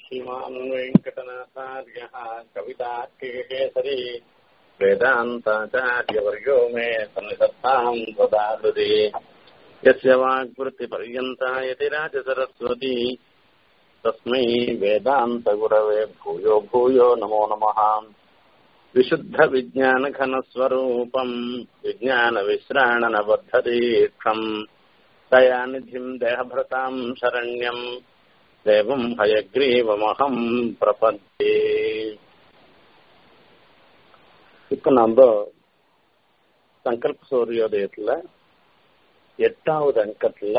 श्रीमान् वेङ्कटनाथार्यः कवितार्किकेसरी वेदान्ताचार्यवर्यो मे सन्निधत्ताम् सदा हृदि यस्य वाग्वृत्तिपर्यन्ता यतिराजसरस्वती तस्मै वेदान्तगुरवे भूयो भूयो नमो नमः विशुद्धविज्ञानघनस्वरूपम् विज्ञानविश्राणनबद्धदीक्षम् दयानिधिम् देहभृताम् शरण्यम् தேவம் ஹயக்ரீவமகம் பிரபந்தே இப்ப நம்ம சங்கல்ப சூரியோதயத்துல எட்டாவது அங்கத்துல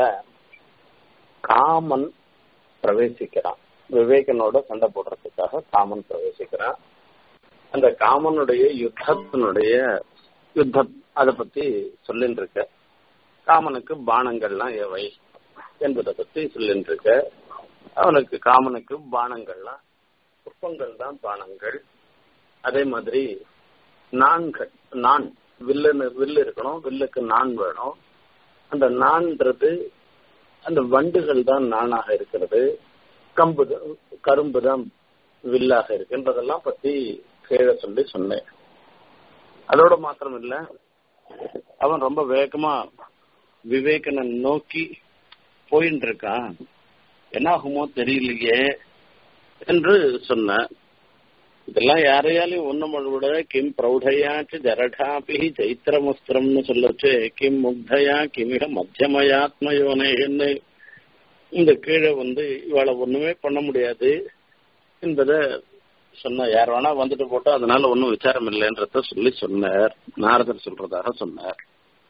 காமன் பிரவேசிக்கிறான் விவேகனோட சண்டை போடுறதுக்காக காமன் பிரவேசிக்கிறான் அந்த காமனுடைய யுத்தத்தினுடைய யுத்தம் அதை பத்தி சொல்லிட்டு இருக்க காமனுக்கு பானங்கள்லாம் எவை என்பதை பத்தி சொல்லிட்டு இருக்க அவனுக்கு காமனுக்கு பானங்கள்லாம் புஷ்பங்கள் தான் பானங்கள் அதே மாதிரி நான்கள் நான் வில்லுன்னு வில்லு இருக்கணும் வில்லுக்கு நான் வேணும் அந்த நான்ன்றது அந்த வண்டுகள் தான் நானாக இருக்கிறது கம்பு கரும்பு தான் வில்லாக இருக்குன்றதெல்லாம் பத்தி கீழே சொல்லி சொன்னேன் அதோட மாத்திரம் இல்ல அவன் ரொம்ப வேகமா விவேகனை நோக்கி போயின்னு இருக்கான் என்னாகுமோ தெரியலையே என்று சொன்ன இதெல்லாம் யாரையாலையும் ஒண்ணும் விட கிம் பிரௌடையாச்சு ஜரடாபி சைத்திரமுஸ்திரம்னு சொல்லச்சு கிம் முக்தையா கிமிக மத்தியமயாத்மயோனேன்னு இந்த கீழே வந்து இவளை ஒண்ணுமே பண்ண முடியாது என்பத சொன்ன யார் வேணா வந்துட்டு போட்டோம் அதனால ஒன்றும் விசாரம் இல்லைன்றத சொல்லி சொன்னார் நாரதர் சொல்றதாக சொன்னார்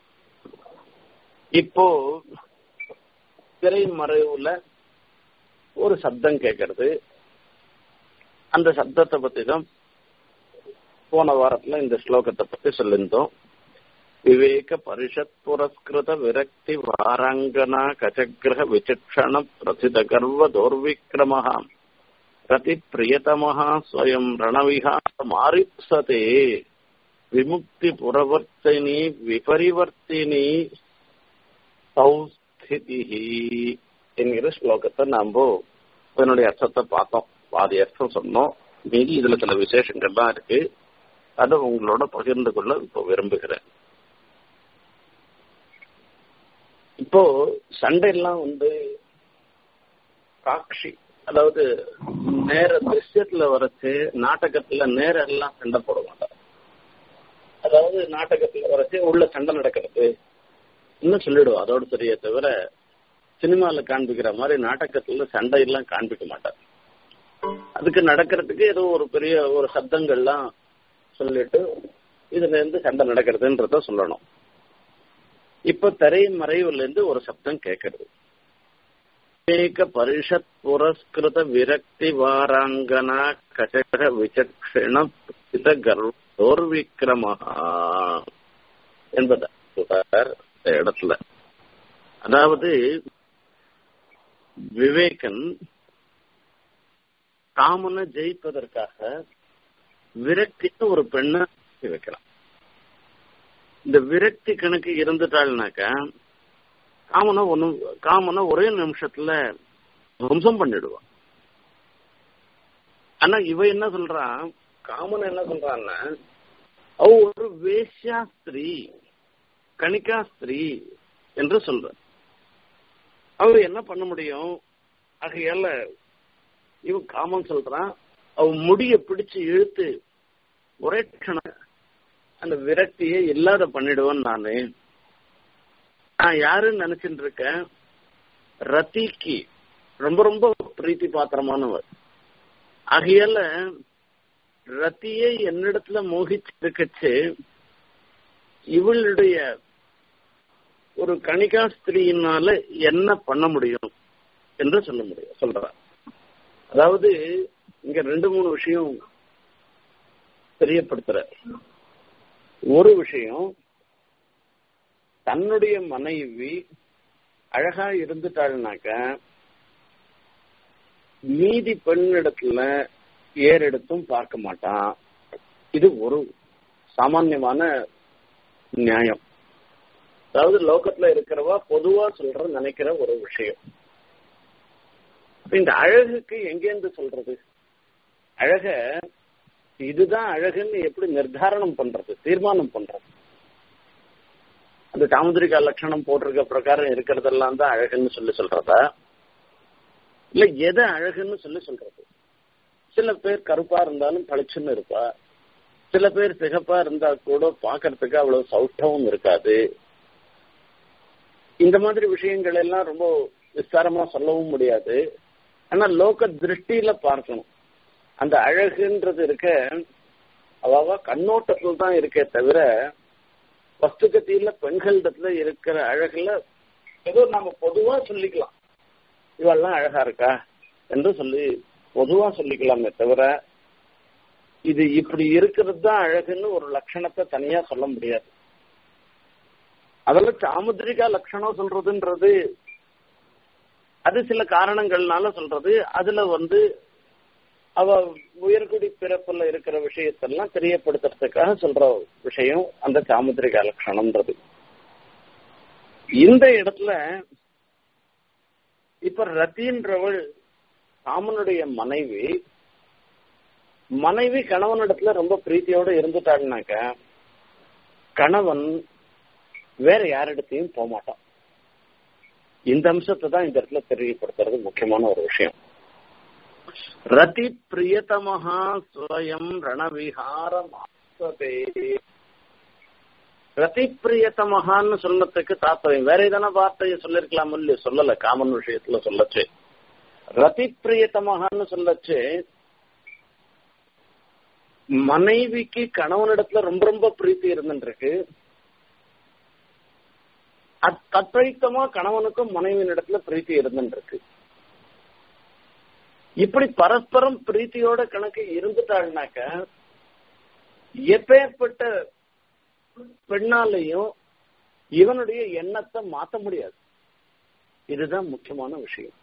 இப்போ திரை மறைவுல ஒரு சப்தம் கேட்கறது அந்த சப்தத்தை பத்தி தான் போன வாரத்துல இந்த ஸ்லோகத்தை பத்தி சொல்லியிருந்தோம் விவேக பரிஷத் புரஸ்கிருத விரக்தி வாராங்கனா கஜகிரக விசக்ஷண பிரசித கர்வ தோர்விக்ரமஹா ரதி பிரியதமஹா ஸ்வயம் ரணவிஹாரமாரிப்சதே விமுக்தி புரவர்த்தினி விபரிவர்த்தினி சௌஸ்திதி என்கிற ஸ்லோகத்தை நாம இதனுடைய அர்த்தத்தை பார்த்தோம் பாதி அர்த்தம் சொன்னோம் மீதி இதுல சில விசேஷங்கள்லாம் இருக்கு அதை உங்களோட பகிர்ந்து கொள்ள இப்போ விரும்புகிறேன் இப்போ சண்டையெல்லாம் வந்து காட்சி அதாவது நேர திருஷ்யத்துல வரைச்சு நாடகத்துல நேர எல்லாம் சண்டை போட மாட்டாங்க அதாவது நாடகத்துல வரைச்சு உள்ள சண்டை நடக்கிறது இன்னும் சொல்லிடுவோம் அதோட சரியே தவிர சினிமால காண்பிக்கிற மாதிரி நாடகத்துல சண்டையெல்லாம் காண்பிக்க மாட்டார் அதுக்கு நடக்கிறதுக்கு ஏதோ ஒரு பெரிய ஒரு சப்தங்கள்லாம் சொல்லிட்டு இதுல இருந்து சண்டை நடக்கிறதுன்றத சொல்லணும் இப்ப திரை மறைவுல இருந்து ஒரு சப்தம் கேட்கறது ஏக பரிஷத் புரஸ்கிருத விரக்தி வாராங்கனா கசக விசக்ஷண கர்வோர்விக்ரமஹா என்பத இடத்துல அதாவது விவேகன் காமனை ஜெயிப்பதற்காக விரக்தின்னு ஒரு பெண்ணை வைக்கலாம் இந்த விரக்தி கணக்கு இருந்துட்டாள்னாக்க காமனை ஒண்ணு காமனை ஒரே நிமிஷத்துல துவம்சம் பண்ணிடுவான் ஆனா இவ என்ன சொல்றான் காமன் என்ன சொல்றான்னா அவ ஒரு வேஷ்யா ஸ்திரீ கணிகா ஸ்திரீ என்று சொல்ற அவ என்ன பண்ண முடியும் ஆகையால இவன் காமன் சொல்றான் அவ முடிய பிடிச்சு இழுத்து ஒரே க்ஷணம் அந்த விரக்தியை இல்லாத பண்ணிடுவேன் நானு நான் யாருன்னு நினைச்சிட்டு இருக்கேன் ரத்திக்கு ரொம்ப ரொம்ப பிரீத்தி பாத்திரமானவர் ஆகையால ரத்தியை என்னிடத்துல மோகிச்சிருக்கச்சு இவளுடைய ஒரு கணிகா ஸ்திரீயினால என்ன பண்ண முடியும் என்று சொல்ல முடியும் சொல்றார் அதாவது இங்க ரெண்டு மூணு விஷயம் தெரியப்படுத்துற ஒரு விஷயம் தன்னுடைய மனைவி அழகா இருந்துட்டாள்னாக்க மீதி பெண்ணிடத்துல ஏறெடுத்தும் பார்க்க மாட்டான் இது ஒரு சாமான்யமான நியாயம் அதாவது லோகத்துல இருக்கிறவா பொதுவா சொல்ற நினைக்கிற ஒரு விஷயம் இந்த அழகுக்கு எங்கேருந்து சொல்றது அழக இதுதான் அழகுன்னு எப்படி நிர்தாரணம் பண்றது தீர்மானம் பண்றது அந்த சாமுதிரிகா லட்சணம் போட்டிருக்க பிரகாரம் இருக்கிறதெல்லாம் தான் அழகுன்னு சொல்லி சொல்றதா இல்ல எதை அழகுன்னு சொல்லி சொல்றது சில பேர் கருப்பா இருந்தாலும் பளிச்சுன்னு இருப்பா சில பேர் சிகப்பா இருந்தா கூட பாக்குறதுக்கு அவ்வளவு சௌஷ்டமும் இருக்காது இந்த மாதிரி விஷயங்கள் எல்லாம் ரொம்ப விஸ்தாரமா சொல்லவும் முடியாது ஆனா லோக திருஷ்டியில பார்க்கணும் அந்த அழகுன்றது இருக்க அவாவா கண்ணோட்டத்துல தான் இருக்கே தவிர வஸ்துகத்தியில பெண்களிடத்துல இருக்கிற அழகுல ஏதோ நாம பொதுவா சொல்லிக்கலாம் இவெல்லாம் அழகா இருக்கா என்று சொல்லி பொதுவா சொல்லிக்கலாமே தவிர இது இப்படி இருக்கிறது தான் அழகுன்னு ஒரு லட்சணத்தை தனியா சொல்ல முடியாது அதெல்லாம் சாமுத்திரிகா லட்சணம் சொல்றதுன்றது அது சில காரணங்கள்னால சொல்றது அதுல வந்து அவ உயர்குடி பிறப்புல இருக்கிற விஷயத்தெல்லாம் தெரியப்படுத்துறதுக்காக சொல்ற விஷயம் அந்த சாமுத்திரிகா லட்சணம்ன்றது இந்த இடத்துல இப்ப ரத்தின்றவள் ராமனுடைய மனைவி மனைவி கணவனிடத்துல ரொம்ப பிரீத்தியோட இருந்துட்டாள்னாக்க கணவன் வேற யாரிடத்தையும் போக மாட்டான் இந்த அம்சத்தை தான் இந்த இடத்துல தெரியப்படுத்துறது முக்கியமான ஒரு விஷயம் ரதி பிரியதமஹா ஸ்வயம் ரணவிஹாரம் ரதி பிரியதமஹான்னு சொல்லத்துக்கு தாத்பரியம் வேற எதனா வார்த்தையை சொல்லிருக்கலாம் இல்லையோ சொல்லல காமன் விஷயத்துல சொல்லச்சு ரதி பிரியதமஹான்னு சொல்லச்சு மனைவிக்கு கணவனிடத்துல ரொம்ப ரொம்ப பிரீத்தி இருந்துருக்கு தத்பழித்தமா கணவனுக்கும் மனைவியின் இடத்துல பிரீத்தி இருந்துருக்கு இப்படி பரஸ்பரம் பிரீத்தியோட கணக்கு இருந்துட்டாள்னாக்க எப்பேற்பட்ட பெண்ணாலையும் இவனுடைய எண்ணத்தை மாத்த முடியாது இதுதான் முக்கியமான விஷயம்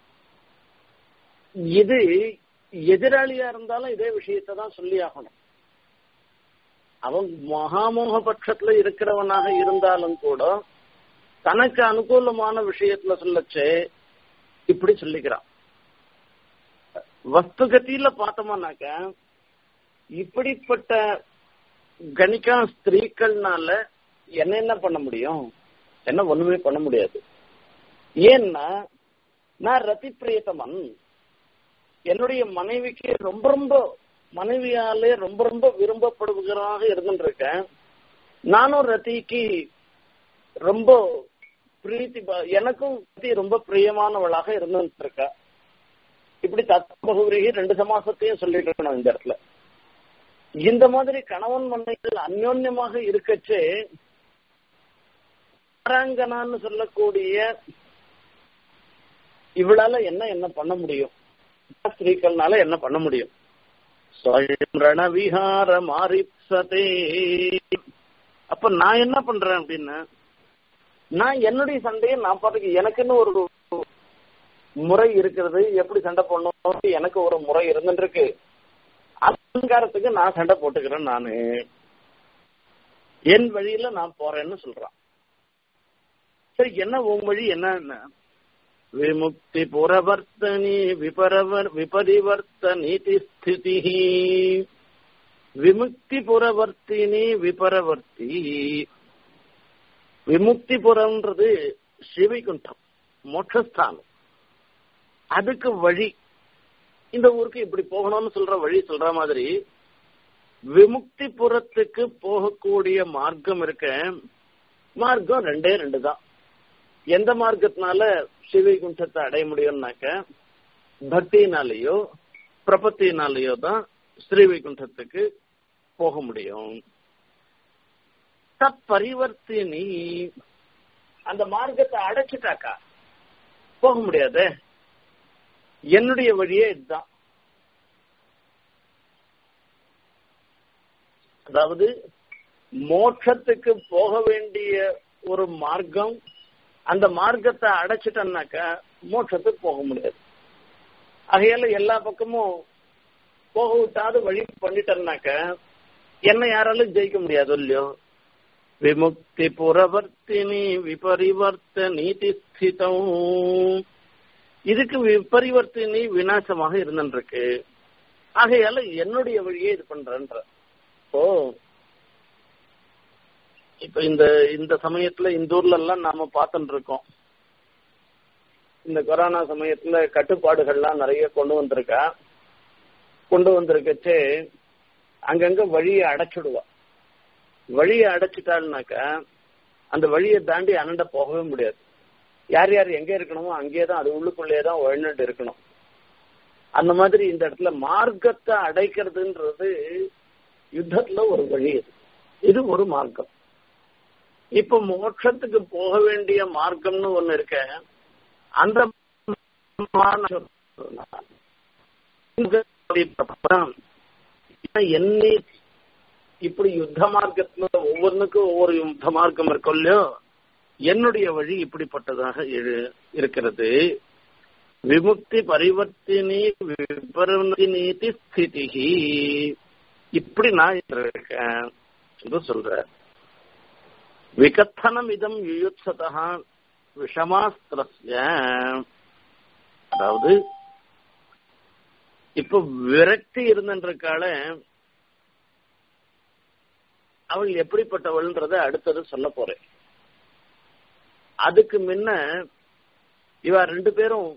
இது எதிராளியா இருந்தாலும் இதே விஷயத்தை தான் சொல்லி ஆகணும் அவன் மகாமோக பட்சத்துல இருக்கிறவனாக இருந்தாலும் கூட தனக்கு அனுகூலமான விஷயத்துல சொல்லச்சு இப்படி சொல்லிக்கிறான் வஸ்துகத்தியில பார்த்தோம்னாக்க இப்படிப்பட்ட கணிக்கா ஸ்திரீக்கள்னால என்ன என்ன பண்ண முடியும் என்ன ஒண்ணுமே பண்ண முடியாது ஏன்னா நான் ரதி பிரியத்தமன் என்னுடைய மனைவிக்கு ரொம்ப ரொம்ப மனைவியாலே ரொம்ப ரொம்ப விரும்பப்படுகிறதாக இருந்துருக்கேன் நானும் ரத்திக்கு ரொம்ப பிரீத்தி எனக்கும் ரத்தி ரொம்ப பிரியமானவளாக இருந்துட்டு இருக்கா இப்படி தத்பகுரிகி ரெண்டு சமாசத்தையும் சொல்லிட்டு இருக்கணும் இந்த இடத்துல இந்த மாதிரி கணவன் மனைவிகள் அந்யோன்யமாக இருக்கச்சே ஆராங்கனான்னு சொல்லக்கூடிய இவளால என்ன என்ன பண்ண முடியும் ஸ்திரீக்கள்னால என்ன பண்ண முடியும் ரணவிஹார மாரிப்சதே அப்ப நான் என்ன பண்றேன் அப்படின்னா நான் என்னுடைய சண்டையை நான் பாட்டுக்கு எனக்குன்னு ஒரு முறை இருக்கிறது எப்படி சண்டை போடணும் எனக்கு ஒரு முறை இருந்துருக்கு அலங்காரத்துக்கு நான் சண்டை போட்டுக்கிறேன் நானு என் வழியில நான் போறேன்னு சொல்றான் சரி என்ன உன் வழி என்ன விமுக்தி புரவர்த்தனி விபரவர் விபரிவர்த்த நீதி ஸ்திதி விமுக்தி புரவர்த்தினி விபரவர்த்தி விமுக்திபுரம்ன்றது ஸ்ரீவைகுண்டம் மோட்சஸ்தானம் அதுக்கு வழி இந்த ஊருக்கு இப்படி போகணும்னு சொல்ற வழி சொல்ற மாதிரி விமுக்திபுரத்துக்கு போகக்கூடிய மார்க்கம் இருக்க மார்க்கம் ரெண்டே ரெண்டு தான் எந்த மார்க்கத்தினால ஸ்ரீவைகுண்டத்தை அடைய முடியும்னாக்க பக்தினாலேயோ பிரபத்தினாலேயோ தான் ஸ்ரீவைகுண்டத்துக்கு போக முடியும் தப்பரிவர்த்தினி அந்த மார்க்கத்தை அடைச்சிட்டாக்கா போக முடியாது என்னுடைய வழியே இதுதான் அதாவது மோட்சத்துக்கு போக வேண்டிய ஒரு மார்க்கம் அந்த மார்க்கத்தை அடைச்சிட்டோம்னாக்கா மோட்சத்துக்கு போக முடியாது ஆகையால எல்லா பக்கமும் போக விட்டாது வழி பண்ணிட்டோம்னாக்க என்ன யாராலும் ஜெயிக்க முடியாது இல்லையோ விமுக்தி புரவர்த்தினி விபரிவர்த்த நீதி ஸ்திதம் இதுக்கு விபரிவர்த்தினி விநாசமாக இருந்துருக்கு ஆகையால என்னுடைய வழியே இது பண்றேன்ற ஓ இப்ப இந்த இந்த சமயத்துல இந்த ஊர்ல எல்லாம் நாம பார்த்துட்டு இருக்கோம் இந்த கொரோனா சமயத்துல கட்டுப்பாடுகள்லாம் நிறைய கொண்டு வந்திருக்கா கொண்டு வந்திருக்கச்சு அங்கங்க வழியை அடைச்சிடுவா வழியை அடைச்சிட்டாள்னாக்கா அந்த வழியை தாண்டி அனண்ட போகவே முடியாது யார் யார் எங்க இருக்கணுமோ அங்கேயே தான் அது உள்ளுக்குள்ளேயே தான் உழந்துட்டு இருக்கணும் அந்த மாதிரி இந்த இடத்துல மார்க்கத்தை அடைக்கிறதுன்றது யுத்தத்துல ஒரு வழி இது இது ஒரு மார்க்கம் இப்ப மோட்சத்துக்கு போக வேண்டிய மார்க்கம்னு ஒண்ணு இருக்க அந்த என்னை இப்படி யுத்த மார்க்கத்துல ஒவ்வொன்றுக்கும் ஒவ்வொரு யுத்த மார்க்கம் இருக்கும் இல்லையோ என்னுடைய வழி இப்படிப்பட்டதாக இருக்கிறது விமுக்தி பரிவர்த்தினி விபரீதி ஸ்திதி இப்படி நான் இருக்கேன் என்று சொல்ற விகத்தனம் இதம் யுயுத்சதா விஷமாஸ்திரஸ்ய அதாவது இப்ப விரக்தி இருந்திருக்கால அவள் எப்படிப்பட்டவள்ன்றத அடுத்தது சொல்ல போறேன் அதுக்கு முன்ன இவ ரெண்டு பேரும்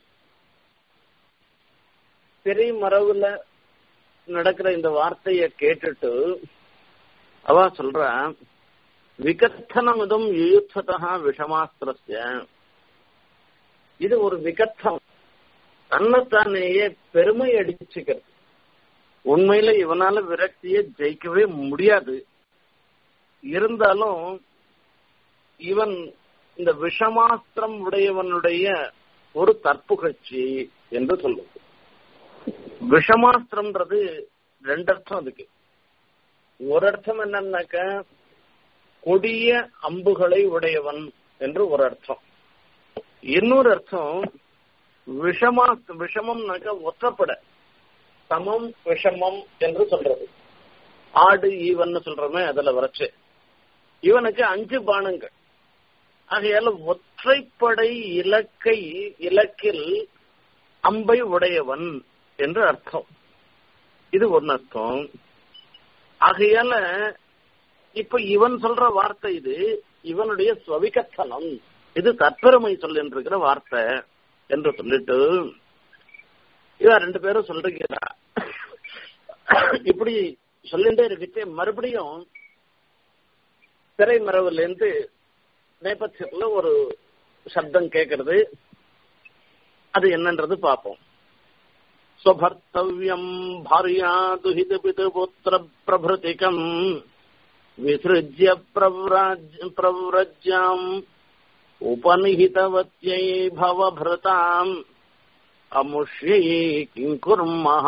பெரிய மரவுல நடக்கிற இந்த வார்த்தைய கேட்டுட்டு அவ சொல்ற விகத்தனமுதம் யுயுத்சதா விஷமாஸ்திரஸ்ய இது ஒரு விகத்தம் தன்னைத்தானேயே பெருமை அடிச்சுக்கிறது உண்மையில இவனால விரக்தியை ஜெயிக்கவே முடியாது இருந்தாலும் இவன் இந்த விஷமாஸ்திரம் உடையவனுடைய ஒரு தற்புகழ்ச்சி என்று சொல்லுது விஷமாஸ்திரம்ன்றது ரெண்டு அர்த்தம் அதுக்கு ஒரு அர்த்தம் என்னன்னாக்க கொடிய அம்புகளை உடையவன் என்று ஒரு அர்த்தம் இன்னொரு அர்த்தம் விஷமா விஷமம்னாக்க ஒற்றப்பட சமம் விஷமம் என்று சொல்றது ஆடு ஈவன் சொல்றமே அதுல வரைச்சு இவனுக்கு அஞ்சு பானங்கள் ஆகையால ஒற்றைப்படை இலக்கை இலக்கில் அம்பை உடையவன் என்று அர்த்தம் இது ஒன்னு அர்த்தம் ஆகையால இப்ப இவன் சொல்ற வார்த்தை இது இவனுடைய ஸ்வவிகத்தனம் இது தற்பெருமை சொல்லிருக்கிற வார்த்தை என்று சொல்லிட்டு இவன் ரெண்டு பேரும் சொல்றீங்களா இப்படி சொல்லிட்டே இருக்குச்சு மறுபடியும் திரை மரவுல இருந்து நேபத்தியத்துல ஒரு சப்தம் கேட்கறது அது என்னன்றது பார்ப்போம் स्वभर्तव्यम् भार्या दुहितपितुपुत्र प्रभृतिकम् विसृज्य प्रव्राज्य प्रव्रज्याम् उपनिहितवत्यै भवभृताम् अमुष्यै किम् कुर्मः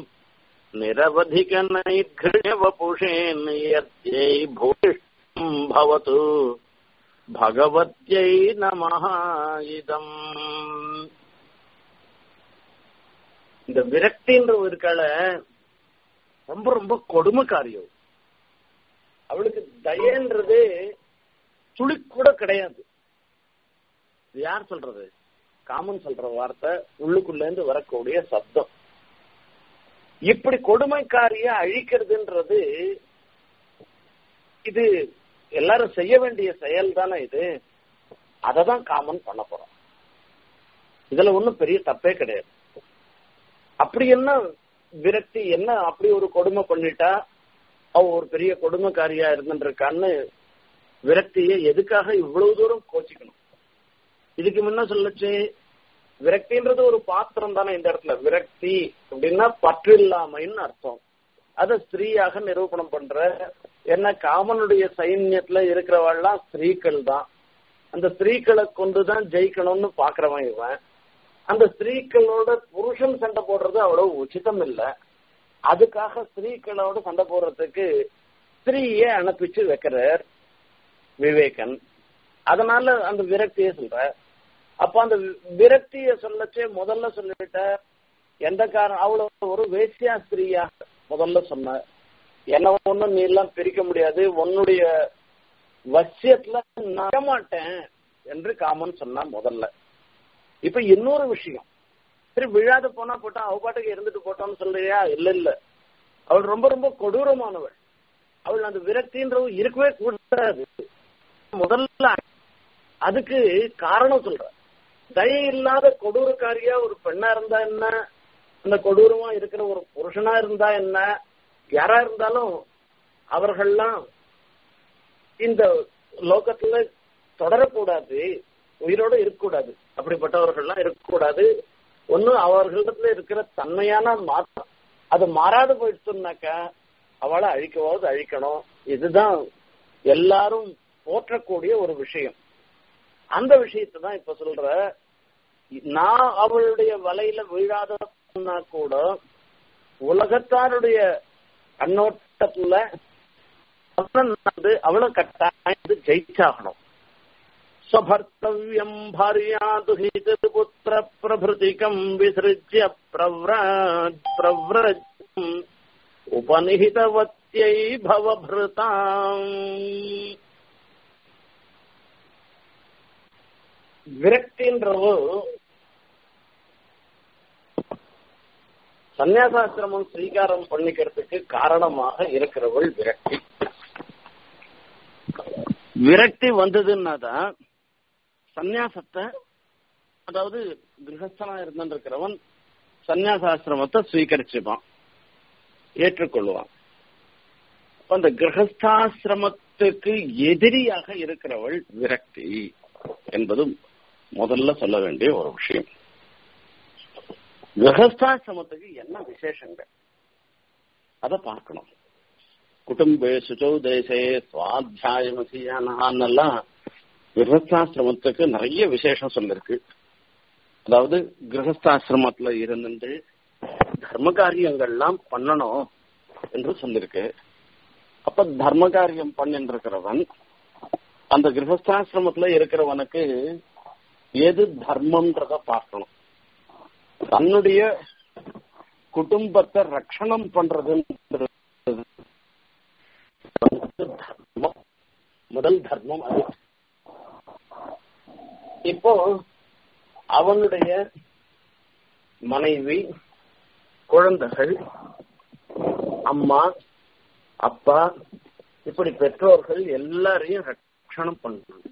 निरवधिकनैर्घृण्यवपुषे नियत्यै भूयिष्ठम् भवतु भगवत्यै नमः இதம் இந்த விரக்தின்ற ஒரு கால ரொம்ப ரொம்ப கொடுமைக்காரியம் அவளுக்கு தயன்றது துளி கூட கிடையாது இது யார் சொல்றது காமன் சொல்ற வார்த்தை உள்ளுக்குள்ள இருந்து வரக்கூடிய சப்தம் இப்படி கொடுமைக்காரிய அழிக்கிறதுன்றது இது எல்லாரும் செய்ய வேண்டிய செயல் தானே இது அதை தான் காமன் பண்ண போறோம் இதுல ஒன்றும் பெரிய தப்பே கிடையாது அப்படி என்ன விரக்தி என்ன அப்படி ஒரு கொடுமை பண்ணிட்டா அவ ஒரு பெரிய கொடுமைக்காரியா இருந்துருக்கான்னு விரக்தியை எதுக்காக இவ்வளவு தூரம் கோச்சிக்கணும் இதுக்கு முன்ன சொல்லச்சு விரக்தின்றது ஒரு பாத்திரம் தானே இந்த இடத்துல விரக்தி அப்படின்னா பற்று இல்லாமைன்னு அர்த்தம் அத ஸ்திரீயாக நிரூபணம் பண்ற என்ன காமனுடைய சைன்யத்துல இருக்கிறவள்லாம் ஸ்திரீக்கள் தான் அந்த ஸ்திரீக்களை கொண்டுதான் ஜெயிக்கணும்னு பாக்குறவன் இவன் அந்த ஸ்திரீக்களோட புருஷன் சண்டை போடுறது அவ்வளவு உச்சிதம் இல்ல அதுக்காக ஸ்திரீக்களோட சண்டை போடுறதுக்கு ஸ்திரீயே அனுப்பிச்சு வைக்கிறார் விவேகன் அதனால அந்த விரக்திய சொல்ற அப்ப அந்த விரக்திய சொல்லச்சே முதல்ல சொல்லிட்ட எந்த காரணம் அவ்வளவு ஒரு வேசியா ஸ்திரீயா முதல்ல சொன்ன என்ன ஒண்ணும் நீ எல்லாம் பிரிக்க முடியாது உன்னுடைய வசியத்துல நான் மாட்டேன் என்று காமன் சொன்னா முதல்ல இப்ப இன்னொரு விஷயம் சரி விழாத போனா போட்டா அவ பாட்டுக்கு இருந்துட்டு போட்டோம்னு சொல்றியா இல்ல இல்ல அவள் ரொம்ப ரொம்ப கொடூரமானவள் அவள் அந்த விரக்தின்றவு இருக்கவே கூடாது முதல்ல அதுக்கு காரணம் சொல்ற தயை இல்லாத கொடூரக்காரியா ஒரு பெண்ணா இருந்தா என்ன அந்த கொடூரமா இருக்கிற ஒரு புருஷனா இருந்தா என்ன யாரா இருந்தாலும் அவர்கள்லாம் இந்த லோகத்துல தொடரக்கூடாது உயிரோட இருக்கக்கூடாது அப்படிப்பட்டவர்கள்லாம் இருக்கக்கூடாது ஒண்ணு அவர்களிடத்துல இருக்கிற தன்மையான மாற்றம் அது மாறாது போயிடுச்சுனாக்கா அவளை அழிக்கவாவது அழிக்கணும் இதுதான் எல்லாரும் போற்றக்கூடிய ஒரு விஷயம் அந்த விஷயத்தை தான் இப்ப சொல்ற நான் அவளுடைய வலையில விழாதன்னா கூட உலகத்தாருடைய கண்ணோட்டத்துல வந்து அவளை கட்டாயம் ஜெயிச்சாகணும் स्वभर्तव्यम् भार्या दुहितपुत्र प्रभृतिकम् विसृज्य प्रव्राज प्रव्रजम् उपनिहितवत्यै भवभृताम् விரக்தின்றவு சன்னியாசாசிரமம் ஸ்வீகாரம் பண்ணிக்கிறதுக்கு காரணமாக இருக்கிறவள் விரக்தி விரக்தி வந்ததுன்னா தான் சந்நியாசத்தை அதாவது கிரகஸ்தனா இருந்திருக்கிறவன் சந்நியாசாசிரமத்தை ஸ்வீகரிச்சுப்பான் ஏற்றுக்கொள்வான் அந்த கிரகஸ்தாசிரமத்துக்கு எதிரியாக இருக்கிறவள் விரக்தி என்பது முதல்ல சொல்ல வேண்டிய ஒரு விஷயம் கிரகஸ்தாசிரமத்துக்கு என்ன விசேஷங்கள் அதை பார்க்கணும் குடும்பே சுச்சௌ தேசே சுவாத்தியாயமசியானெல்லாம் கிரகஸ்தாசிரமத்துக்கு நிறைய விசேஷம் சொல்லிருக்கு அதாவது கிரகஸ்தாசிரமத்துல இருந்து தர்ம காரியங்கள்லாம் பண்ணணும் என்று சொல்லிருக்கு அப்ப தர்ம காரியம் பண்ணிட்டு இருக்கிறவன் அந்த கிரகஸ்தாசிரமத்துல இருக்கிறவனுக்கு எது தர்மம்ன்றத பார்க்கணும் தன்னுடைய குடும்பத்தை ரட்சணம் பண்றதுன்றது தர்மம் முதல் தர்மம் அது இப்போ அவனுடைய மனைவி குழந்தைகள் அம்மா அப்பா இப்படி பெற்றோர்கள் எல்லாரையும் ரட்சணம் பண்ணணும்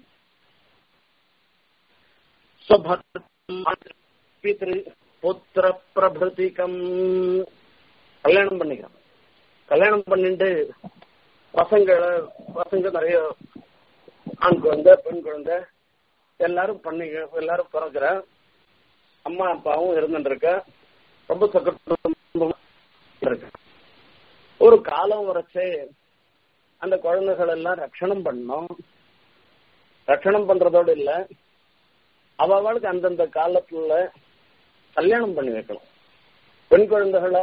பித்ரு புத்திர பிரபிருதிகம் கல்யாணம் பண்ணிக்கலாம் கல்யாணம் பண்ணிட்டு பசங்களை பசங்க நிறைய ஆண் குழந்தை பெண் குழந்தை எல்லாரும் பண்ணி எல்லாரும் பிறகுற அம்மா அப்பாவும் இருந்துருக்க ரொம்ப சக்கரம் இருக்கு ஒரு காலம் வரைச்சே அந்த குழந்தைகள் எல்லாம் ரட்சணம் பண்ணோம் ரட்சணம் பண்றதோடு இல்ல அவளுக்கு அந்தந்த காலத்துல கல்யாணம் பண்ணி வைக்கணும் பெண் குழந்தைகள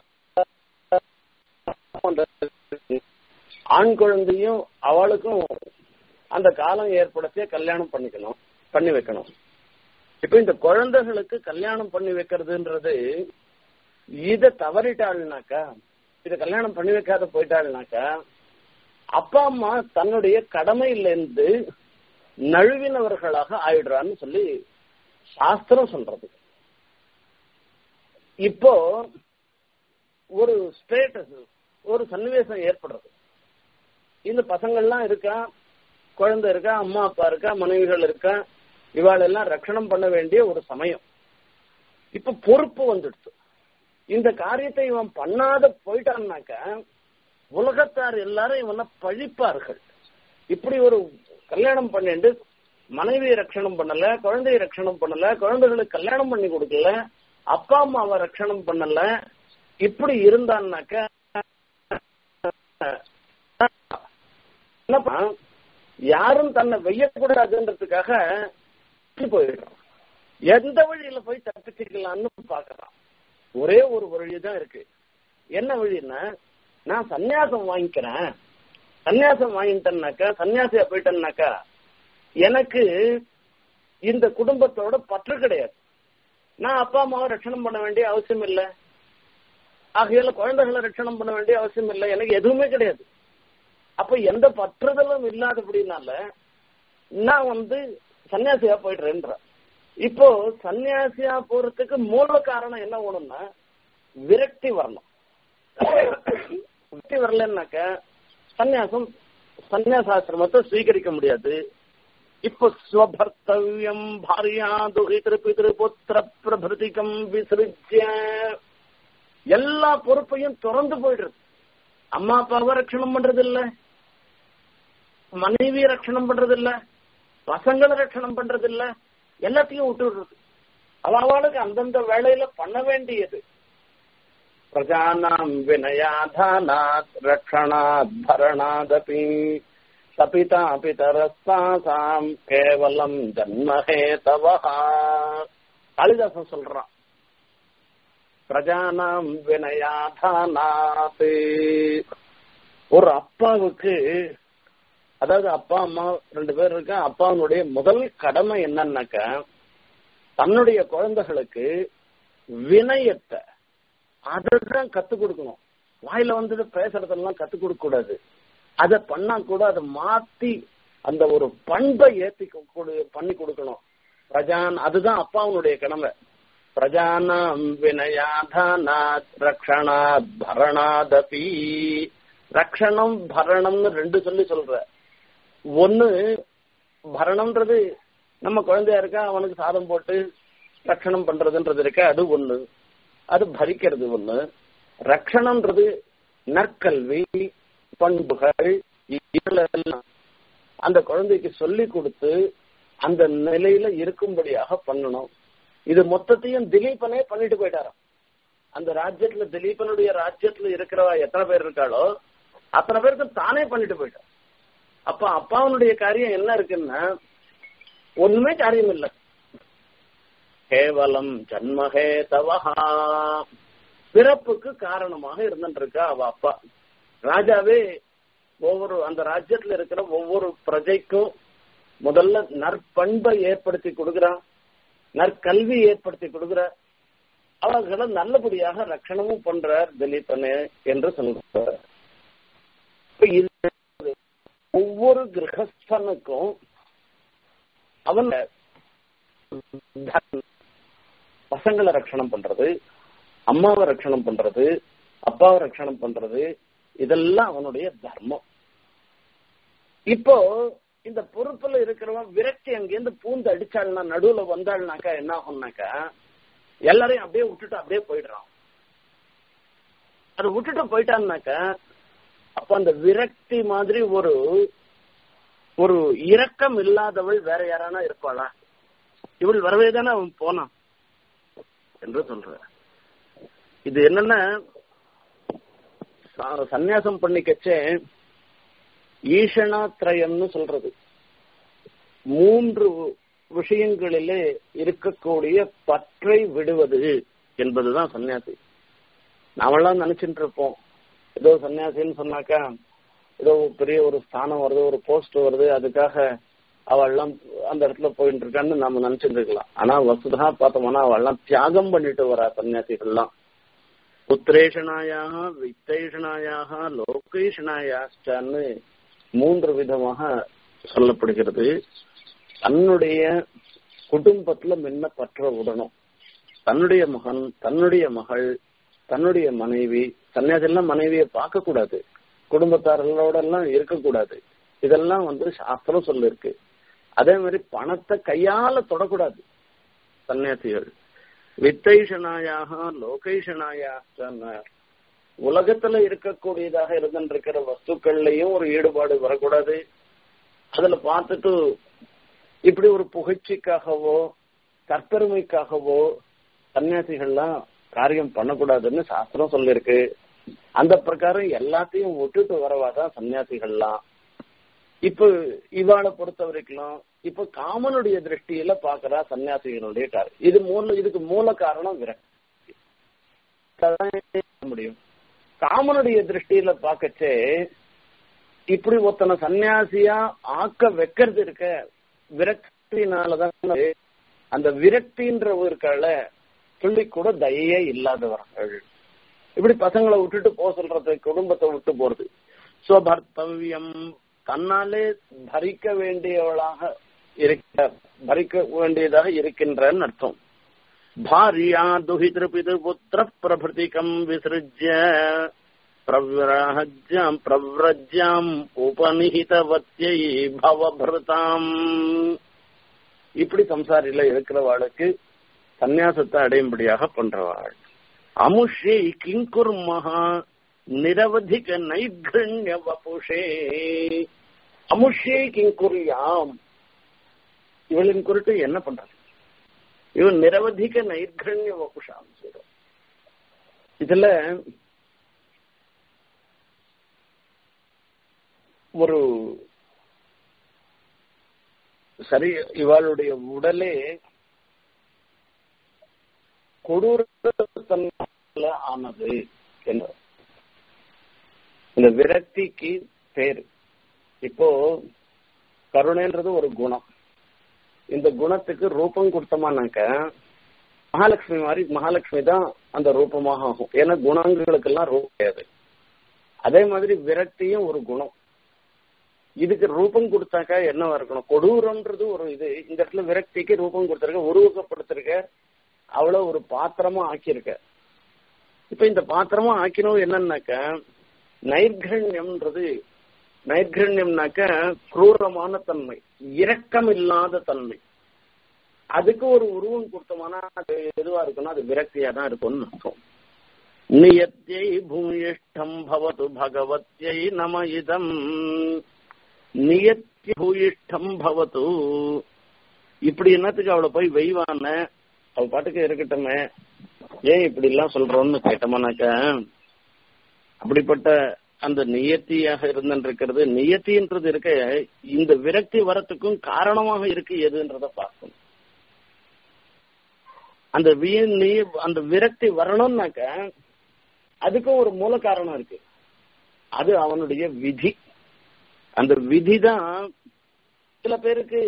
ஆண் குழந்தையும் அவளுக்கும் அந்த காலம் ஏற்படுத்திய கல்யாணம் பண்ணிக்கணும் பண்ணி வைக்கணும் இப்ப இந்த குழந்தைகளுக்கு கல்யாணம் பண்ணி வைக்கிறதுன்றது இத தவறிட்டாள்னாக்கா இத கல்யாணம் பண்ணி வைக்காத போயிட்டாள்னாக்கா அப்பா அம்மா தன்னுடைய கடமையிலிருந்து நழுவினவர்களாக ஆயிடுறான்னு சொல்லி சாஸ்திரம் சொல்றது இப்போ ஒரு ஸ்டேட்டஸ் ஒரு சன்னிவேசம் ஏற்படுறது இந்த பசங்கள்லாம் இருக்கா குழந்தை இருக்கா அம்மா அப்பா இருக்கா மனைவிகள் இருக்கா இவாள் எல்லாம் ரட்சணம் பண்ண வேண்டிய ஒரு சமயம் இப்ப பொறுப்பு வந்துடுச்சு இந்த காரியத்தை இவன் பண்ணாத போயிட்டான்னாக்க உலகத்தார் எல்லாரும் இவனை பழிப்பார்கள் இப்படி ஒரு கல்யாணம் பண்ணிட்டு மனைவியை ரட்சணம் பண்ணல குழந்தைய ரட்சணம் பண்ணல குழந்தைகளுக்கு கல்யாணம் பண்ணி கொடுக்கல அப்பா அம்மாவை ரட்சணம் பண்ணல இப்படி இருந்தான்னாக்க என்னப்பா யாரும் தன்னை வெய்யக்கூடாதுன்றதுக்காக போயிடுறான் எந்த வழியில போய் தப்பிச்சுக்கலாம்னு பாக்குறான் ஒரே ஒரு வழிதான் இருக்கு என்ன வழின்னா நான் சன்னியாசம் வாங்கிக்கிறேன் சன்னியாசம் வாங்கிட்டேன்னாக்கா சன்னியாசியா போயிட்டேன்னாக்கா எனக்கு இந்த குடும்பத்தோட பற்று கிடையாது நான் அப்பா அம்மாவை ரட்சணம் பண்ண வேண்டிய அவசியம் இல்லை ஆகையால குழந்தைகளை ரட்சணம் பண்ண வேண்டிய அவசியம் இல்லை எனக்கு எதுவுமே கிடையாது அப்ப எந்த பற்றுதலும் இல்லாதபடினால நான் வந்து சன்னியாசியா போயிடுறேன்ற இப்போ சன்னியாசியா போறதுக்கு மூல காரணம் என்ன வேணும்னா விரக்தி வரணும் விரக்தி வரலன்னாக்க சன்னியாசம் சன்னியாசாசிரமத்தை ஸ்வீகரிக்க முடியாது இப்போ ஸ்வபர்த்தவியம் பாரியா துகிதிரு பிதிரு புத்திர பிரபிருதிகம் விசிருஜ்ய எல்லா பொறுப்பையும் திறந்து போயிடுறது அம்மா அப்பாவை ரட்சணம் பண்றது இல்ல மனைவியை ரட்சணம் பண்றது இல்ல பசங்களை ரட்சணம் பண்றது இல்ல எல்லாத்தையும் விட்டு விடுறது அவளுக்கு அந்தந்த வேலையில பண்ண வேண்டியது பிரஜானாம் வினயாதானாத் ரக்ஷணாத் பரணாதபி சபிதா பிதரஸ்தாசாம் கேவலம் ஜன்மஹேதவா காளிதாசன் சொல்றான் பிரஜானாம் வினயாதானாத் ஒரு அப்பாவுக்கு அதாவது அப்பா அம்மா ரெண்டு பேர் இருக்க அப்பாவுடைய முதல் கடமை என்னன்னாக்கா தன்னுடைய குழந்தைகளுக்கு வினயத்தை அதான் கத்து கொடுக்கணும் வாயில வந்துட்டு பேசுறதெல்லாம் கத்து கொடுக்க கூடாது அதை பண்ணா கூட அதை மாத்தி அந்த ஒரு பண்பை ஏத்தி பண்ணி கொடுக்கணும் பிரஜான் அதுதான் அப்பாவுடைய கடமை பிரஜானாம் வினயாதானாத் ரக்ஷணாத் பரணாதபி ரக்ஷணம் பரணம்னு ரெண்டு சொல்லி சொல்ற ஒண்ணு பரணம்ன்றது நம்ம குழந்தையா இருக்கா அவனுக்கு சாதம் போட்டு ரட்சணம் பண்றதுன்றது இருக்க அது ஒண்ணு அது பரிக்கிறது ஒண்ணு ரக்ஷணம்ன்றது நற்கல்வி பண்புகள் இதெல்லாம் அந்த குழந்தைக்கு சொல்லி கொடுத்து அந்த நிலையில இருக்கும்படியாக பண்ணணும் இது மொத்தத்தையும் திலீபனே பண்ணிட்டு போயிட்டாராம் அந்த ராஜ்யத்துல திலீபனுடைய ராஜ்யத்துல இருக்கிறவா எத்தனை பேர் இருக்காளோ அத்தனை பேருக்கு தானே பண்ணிட்டு போயிட்டார் அப்ப அப்பாவனுடைய காரியம் என்ன இருக்குன்னா ஒண்ணுமே காரியம் இல்லை கேவலம் ஜன்மஹே தவஹா பிறப்புக்கு காரணமாக இருந்துட்டு இருக்கா அவ அப்பா ராஜாவே ஒவ்வொரு அந்த ராஜ்யத்துல இருக்கிற ஒவ்வொரு பிரஜைக்கும் முதல்ல நற்பண்பை ஏற்படுத்தி கொடுக்கிறான் நற்கல்வி ஏற்படுத்தி கொடுக்கிற அவர்களை நல்லபடியாக ரட்சணமும் பண்றார் திலீபனே என்று சொல்றார் இது ஒவ்வொரு கிரகஸ்தனுக்கும் அவன் பசங்களை ரட்சணம் பண்றது அம்மாவை ரட்சணம் பண்றது அப்பாவை ரட்சணம் பண்றது இதெல்லாம் அவனுடைய தர்மம் இப்போ இந்த பொறுப்புல இருக்கிறவன் விரக்தி அங்கேருந்து பூந்து அடிச்சாள்னா நடுவுல வந்தாள்னாக்கா என்ன ஆகும்னாக்கா எல்லாரையும் அப்படியே விட்டுட்டு அப்படியே போயிடுறான் அதை விட்டுட்டு போயிட்டான்னாக்கா அப்ப அந்த விரக்தி மாதிரி ஒரு ஒரு இரக்கம் இல்லாதவள் வேற யாரானா இருப்பாளா இவள் வரவே தானே அவன் போனான் என்று சொல்ற இது என்னன்னா சந்நியாசம் பண்ணிக்கச்சே ஈஷணாத்திரயம்னு சொல்றது மூன்று விஷயங்களிலே இருக்கக்கூடிய பற்றை விடுவது என்பதுதான் சன்னியாசி நாமெல்லாம் நினைச்சிட்டு இருப்போம் ஏதோ சன்னியாசின்னு சொன்னாக்கா ஏதோ பெரிய ஒரு ஸ்தானம் வருது ஒரு போஸ்ட் வருது அதுக்காக அவள்லாம் அந்த இடத்துல போயிட்டு இருக்கான்னு நாம நினைச்சிட்டு இருக்கலாம் ஆனா வசுதா பார்த்தோம்னா அவள்லாம் தியாகம் பண்ணிட்டு வரா சன்னியாசிகள்லாம் புத்திரேஷனாயாக வித்தேஷனாயாக லோகேஷனாயாச்சான்னு மூன்று விதமாக சொல்லப்படுகிறது தன்னுடைய குடும்பத்துல முன்ன பற்ற விடணும் தன்னுடைய மகன் தன்னுடைய மகள் தன்னுடைய மனைவி சன்னியாசிலாம் மனைவியை பார்க்க கூடாது குடும்பத்தார்களோட எல்லாம் இருக்கக்கூடாது இதெல்லாம் வந்து சாஸ்திரம் சொல்லிருக்கு அதே மாதிரி பணத்தை கையால தொடக்கூடாது சன்னியாசிகள் வித்தைஷனாயாக லோகேஷனாயாக உலகத்துல இருக்கக்கூடியதாக இருந்திருக்கிற வஸ்துக்கள்லயும் ஒரு ஈடுபாடு வரக்கூடாது அதுல பார்த்துட்டு இப்படி ஒரு புகழ்ச்சிக்காகவோ தற்பெருமைக்காகவோ சன்னியாசிகள்லாம் காரியம் பண்ணக்கூடாதுன்னு சாஸ்திரம் சொல்லிருக்கு அந்த பிரகாரம் எல்லாத்தையும் விட்டுட்டு வரவாதான் சன்னியாசிகள்லாம் இப்ப இவாளை பொறுத்த வரைக்கும் இப்ப காமனுடைய திருஷ்டியில பாக்குறா சன்னியாசிகளுடைய காரியம் இது மூல இதுக்கு மூல காரணம் விரக்தி முடியும் காமனுடைய திருஷ்டியில பாக்கச்சே இப்படி ஒருத்தனை சன்னியாசியா ஆக்க வைக்கிறது இருக்க விரக்தினாலதான் அந்த விரக்தின்ற இருக்கால சொல்லி கூட தயையே இல்லாதவர்கள் இப்படி பசங்களை விட்டுட்டு போக சொல்றது குடும்பத்தை விட்டு போறது சுவபர்த்தவியம் தன்னாலே தரிக்க வேண்டியவளாக இருக்க பறிக்க வேண்டியதாக இருக்கின்றன்னு அர்த்தம் பாரியா துஹிதிரு பிது புத்திர பிரபிருதிகம் விசிருஜ்ய பிரவ்ரஜ்யம் பிரவ்ரஜ்யம் உபநிஹிதவத்யை பவபிருதாம் இப்படி சம்சாரியில இருக்கிறவாளுக்கு சந்நியாசத்தை அடையும்படியாக பண்றவாள் அமுஷே கிங்குர்மஹா நிரவதிக நைர்கண்ய வபுஷே அமுஷே கிங்குரியாம் இவளின் குருட்டு என்ன பண்றது இவன் நிரவதிக நைர்கண்ய வபுஷாம் சொல்றோம் இதுல ஒரு சரி இவளுடைய உடலே கொடூரத்தன்மையில ஆனது என்ன இந்த விரக்திக்கு பேரு இப்போ கருணைன்றது ஒரு குணம் இந்த குணத்துக்கு ரூபம் கொடுத்தோமானாக்க மகாலட்சுமி மாதிரி மகாலட்சுமி தான் அந்த ரூபமாக ஆகும் ஏன்னா குணங்களுக்கெல்லாம் ரூபம் கிடையாது அதே மாதிரி விரக்தியும் ஒரு குணம் இதுக்கு ரூபம் கொடுத்தாக்கா என்னவா இருக்கணும் கொடூரம்ன்றது ஒரு இது இந்த இடத்துல விரக்திக்கு ரூபம் கொடுத்திருக்க உருவகப்படுத்திருக்க அவ்வளவு ஒரு பாத்திரமா ஆக்கியிருக்க இப்ப இந்த பாத்திரமா ஆக்கினோம் என்னன்னாக்க நைர்கண்யம்ன்றது நைர்கண்யம்னாக்க குரூரமான தன்மை இரக்கம் இல்லாத தன்மை அதுக்கு ஒரு உருவம் கொடுத்தோம்னா அது எதுவா இருக்கும்னா அது விரக்தியா தான் இருக்கும்னு அர்த்தம் நியத்தியை பூயிஷ்டம் பவது பகவத்யை நம இதம் நியத்திய பூயிஷ்டம் பவது இப்படி என்னத்துக்கு அவளை போய் வெய்வான அவ பாட்டுக்கு இருக்கட்டுமே ஏன் இப்படி எல்லாம் சொல்றோம்னு கேட்டோம்னாக்க அப்படிப்பட்ட அந்த நியத்தியாக இருந்திருக்கிறது நியத்தின்றது இருக்க இந்த விரக்தி வரத்துக்கும் காரணமாக இருக்கு எதுன்றத பார்க்கணும் அந்த அந்த விரக்தி வரணும்னாக்க அதுக்கும் ஒரு மூல காரணம் இருக்கு அது அவனுடைய விதி அந்த விதி தான் சில பேருக்கு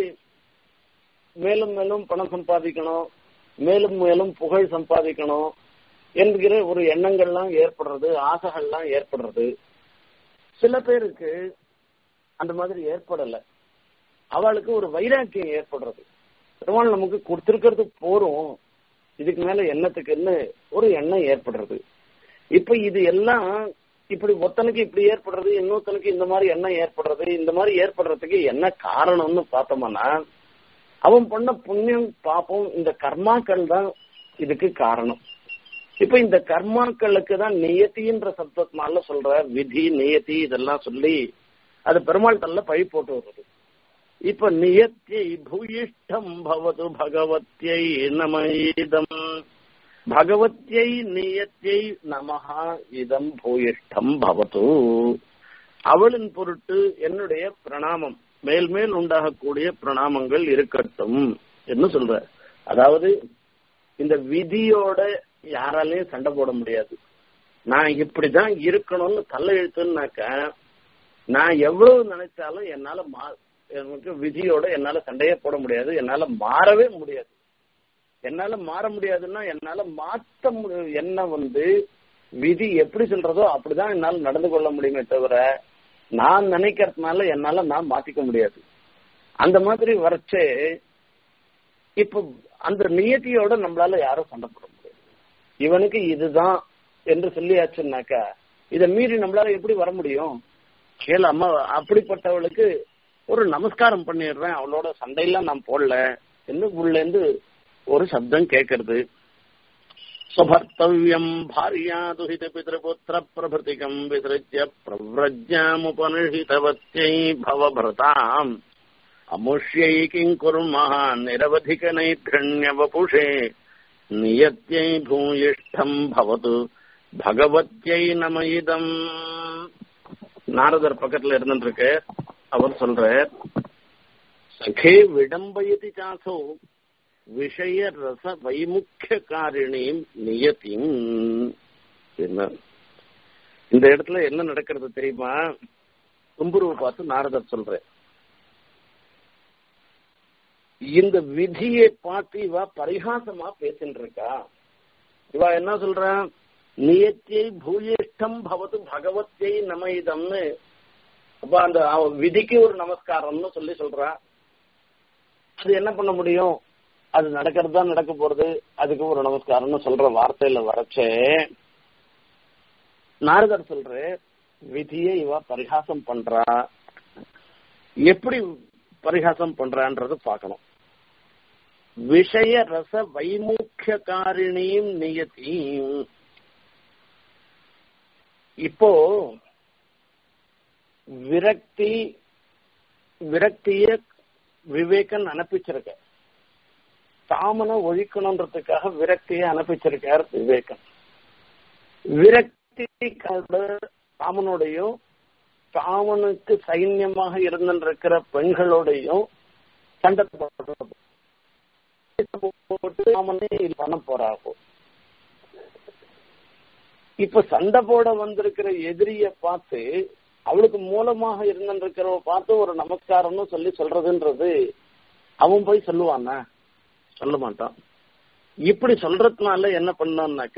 மேலும் மேலும் பணம் சம்பாதிக்கணும் மேலும் மேலும் புகழ் சம்பாதிக்கணும் என்கிற ஒரு எண்ணங்கள்லாம் ஏற்படுறது ஆசைகள்லாம் ஏற்படுறது சில பேருக்கு அந்த மாதிரி ஏற்படல அவளுக்கு ஒரு வைராக்கியம் ஏற்படுறது பெருமாள் நமக்கு கொடுத்திருக்கிறது போறோம் இதுக்கு மேல எண்ணத்துக்குன்னு ஒரு எண்ணம் ஏற்படுறது இப்ப இது எல்லாம் இப்படி ஒருத்தனுக்கு இப்படி ஏற்படுறது இன்னொருத்தனுக்கு இந்த மாதிரி எண்ணம் ஏற்படுறது இந்த மாதிரி ஏற்படுறதுக்கு என்ன காரணம்னு பார்த்தோம்னா அவன் பண்ண புண்ணியம் பாப்போம் இந்த கர்மாக்கள் தான் இதுக்கு காரணம் இப்ப இந்த கர்மாக்களுக்கு தான் நியத்தின்ற சப்தத்தினால சொல்ற விதி நியத்தி இதெல்லாம் சொல்லி அது பெருமாள் தள்ள பழி போட்டு வருது இப்ப நியத்தியை பூயிஷ்டம் பவது பகவத்யை நம இதம் பகவத்யை நியத்தியை நமஹா இதம் பூயிஷ்டம் பவது அவளின் பொருட்டு என்னுடைய பிரணாமம் மேல் மேல் உண்டாகக்கூடிய பிரணாமங்கள் இருக்கட்டும் என்று சொல்ற அதாவது இந்த விதியோட யாராலையும் சண்டை போட முடியாது நான் இப்படிதான் இருக்கணும்னு தள்ள எழுத்துனாக்க நான் எவ்வளவு நினைச்சாலும் என்னால மா எனக்கு விதியோட என்னால சண்டையே போட முடியாது என்னால மாறவே முடியாது என்னால மாற முடியாதுன்னா என்னால மாத்த என்ன வந்து விதி எப்படி சொல்றதோ அப்படிதான் என்னால நடந்து கொள்ள முடியுமே தவிர நான் நினைக்கிறதுனால என்னால நான் மாத்திக்க முடியாது அந்த மாதிரி வரைச்சே இப்ப அந்த நியத்தியோட நம்மளால யாரும் சண்டை போட முடியாது இவனுக்கு இதுதான் என்று சொல்லியாச்சுன்னாக்கா இதை மீறி நம்மளால எப்படி வர முடியும் கேள அம்மா அப்படிப்பட்டவளுக்கு ஒரு நமஸ்காரம் பண்ணிடுறேன் அவளோட சண்டையெல்லாம் நான் போடல என்று உள்ள இருந்து ஒரு சப்தம் கேட்கறது स्वभर्तव्यम् भार्यादुहित पितृपुत्र प्रभृतिकम् विसृज्य प्रव्रज्यामुपनिषितवत्यै भवभृताम् अमुष्यै किम् कुर्मः निरवधिकनैर्घण्यवपुषे नियत्यै भूयिष्ठम् भवतु பகவத்யை நம இதம் நாரதர் பக்கத்துல இருந்துருக்கு அவர் சொல்ற சகே விடம்பயதி சாசோ விஷய ரச வைமுக்கிய காரிணியும் நியத்தியும் என்ன இந்த இடத்துல என்ன நடக்கிறது தெரியுமா தும்புருவை பார்த்து நாரதர் சொல்ற இந்த விதியை பார்த்து இவ பரிகாசமா பேசிட்டு இருக்கா இவ என்ன சொல்ற நியத்தியை பூயிஷ்டம் பவத்து பகவத்தியை நமயிதம்னு அப்ப அந்த விதிக்கு ஒரு நமஸ்காரம்னு சொல்லி சொல்றா அது என்ன பண்ண முடியும் அது நடக்கிறது தான் நடக்க போறது அதுக்கு ஒரு நமஸ்காரம்னு சொல்ற வார்த்தையில வரச்சே நாரதர் சொல்ற விதியை இவ பரிகாசம் பண்றா எப்படி பரிகாசம் பண்றான்றது பார்க்கணும் விஷய ரச வைமுக்கியகாரிணியும் நியத்தியும் இப்போ விரக்தி விரக்திய விவேகன் அனுப்பிச்சிருக்க தாமனை ஒழிக்கணுன்றதுக்காக விரக்தியை அனுப்பிச்சிருக்கார் விவேகன் விரக்தி தாமனுடையும் தாமனுக்கு சைன்யமாக இருந்திருக்கிற பெண்களோடையும் சண்டை போட்டு தாமனே இது பண்ண போறாகோ இப்ப சண்டை போட வந்திருக்கிற எதிரிய பார்த்து அவளுக்கு மூலமாக இருந்திருக்கிறவ பார்த்து ஒரு நமஸ்காரம்னு சொல்லி சொல்றதுன்றது அவன் போய் சொல்லுவானா சொல்ல மாட்டான் இப்படி சொல்றதுனால என்ன பண்ணான்னாக்க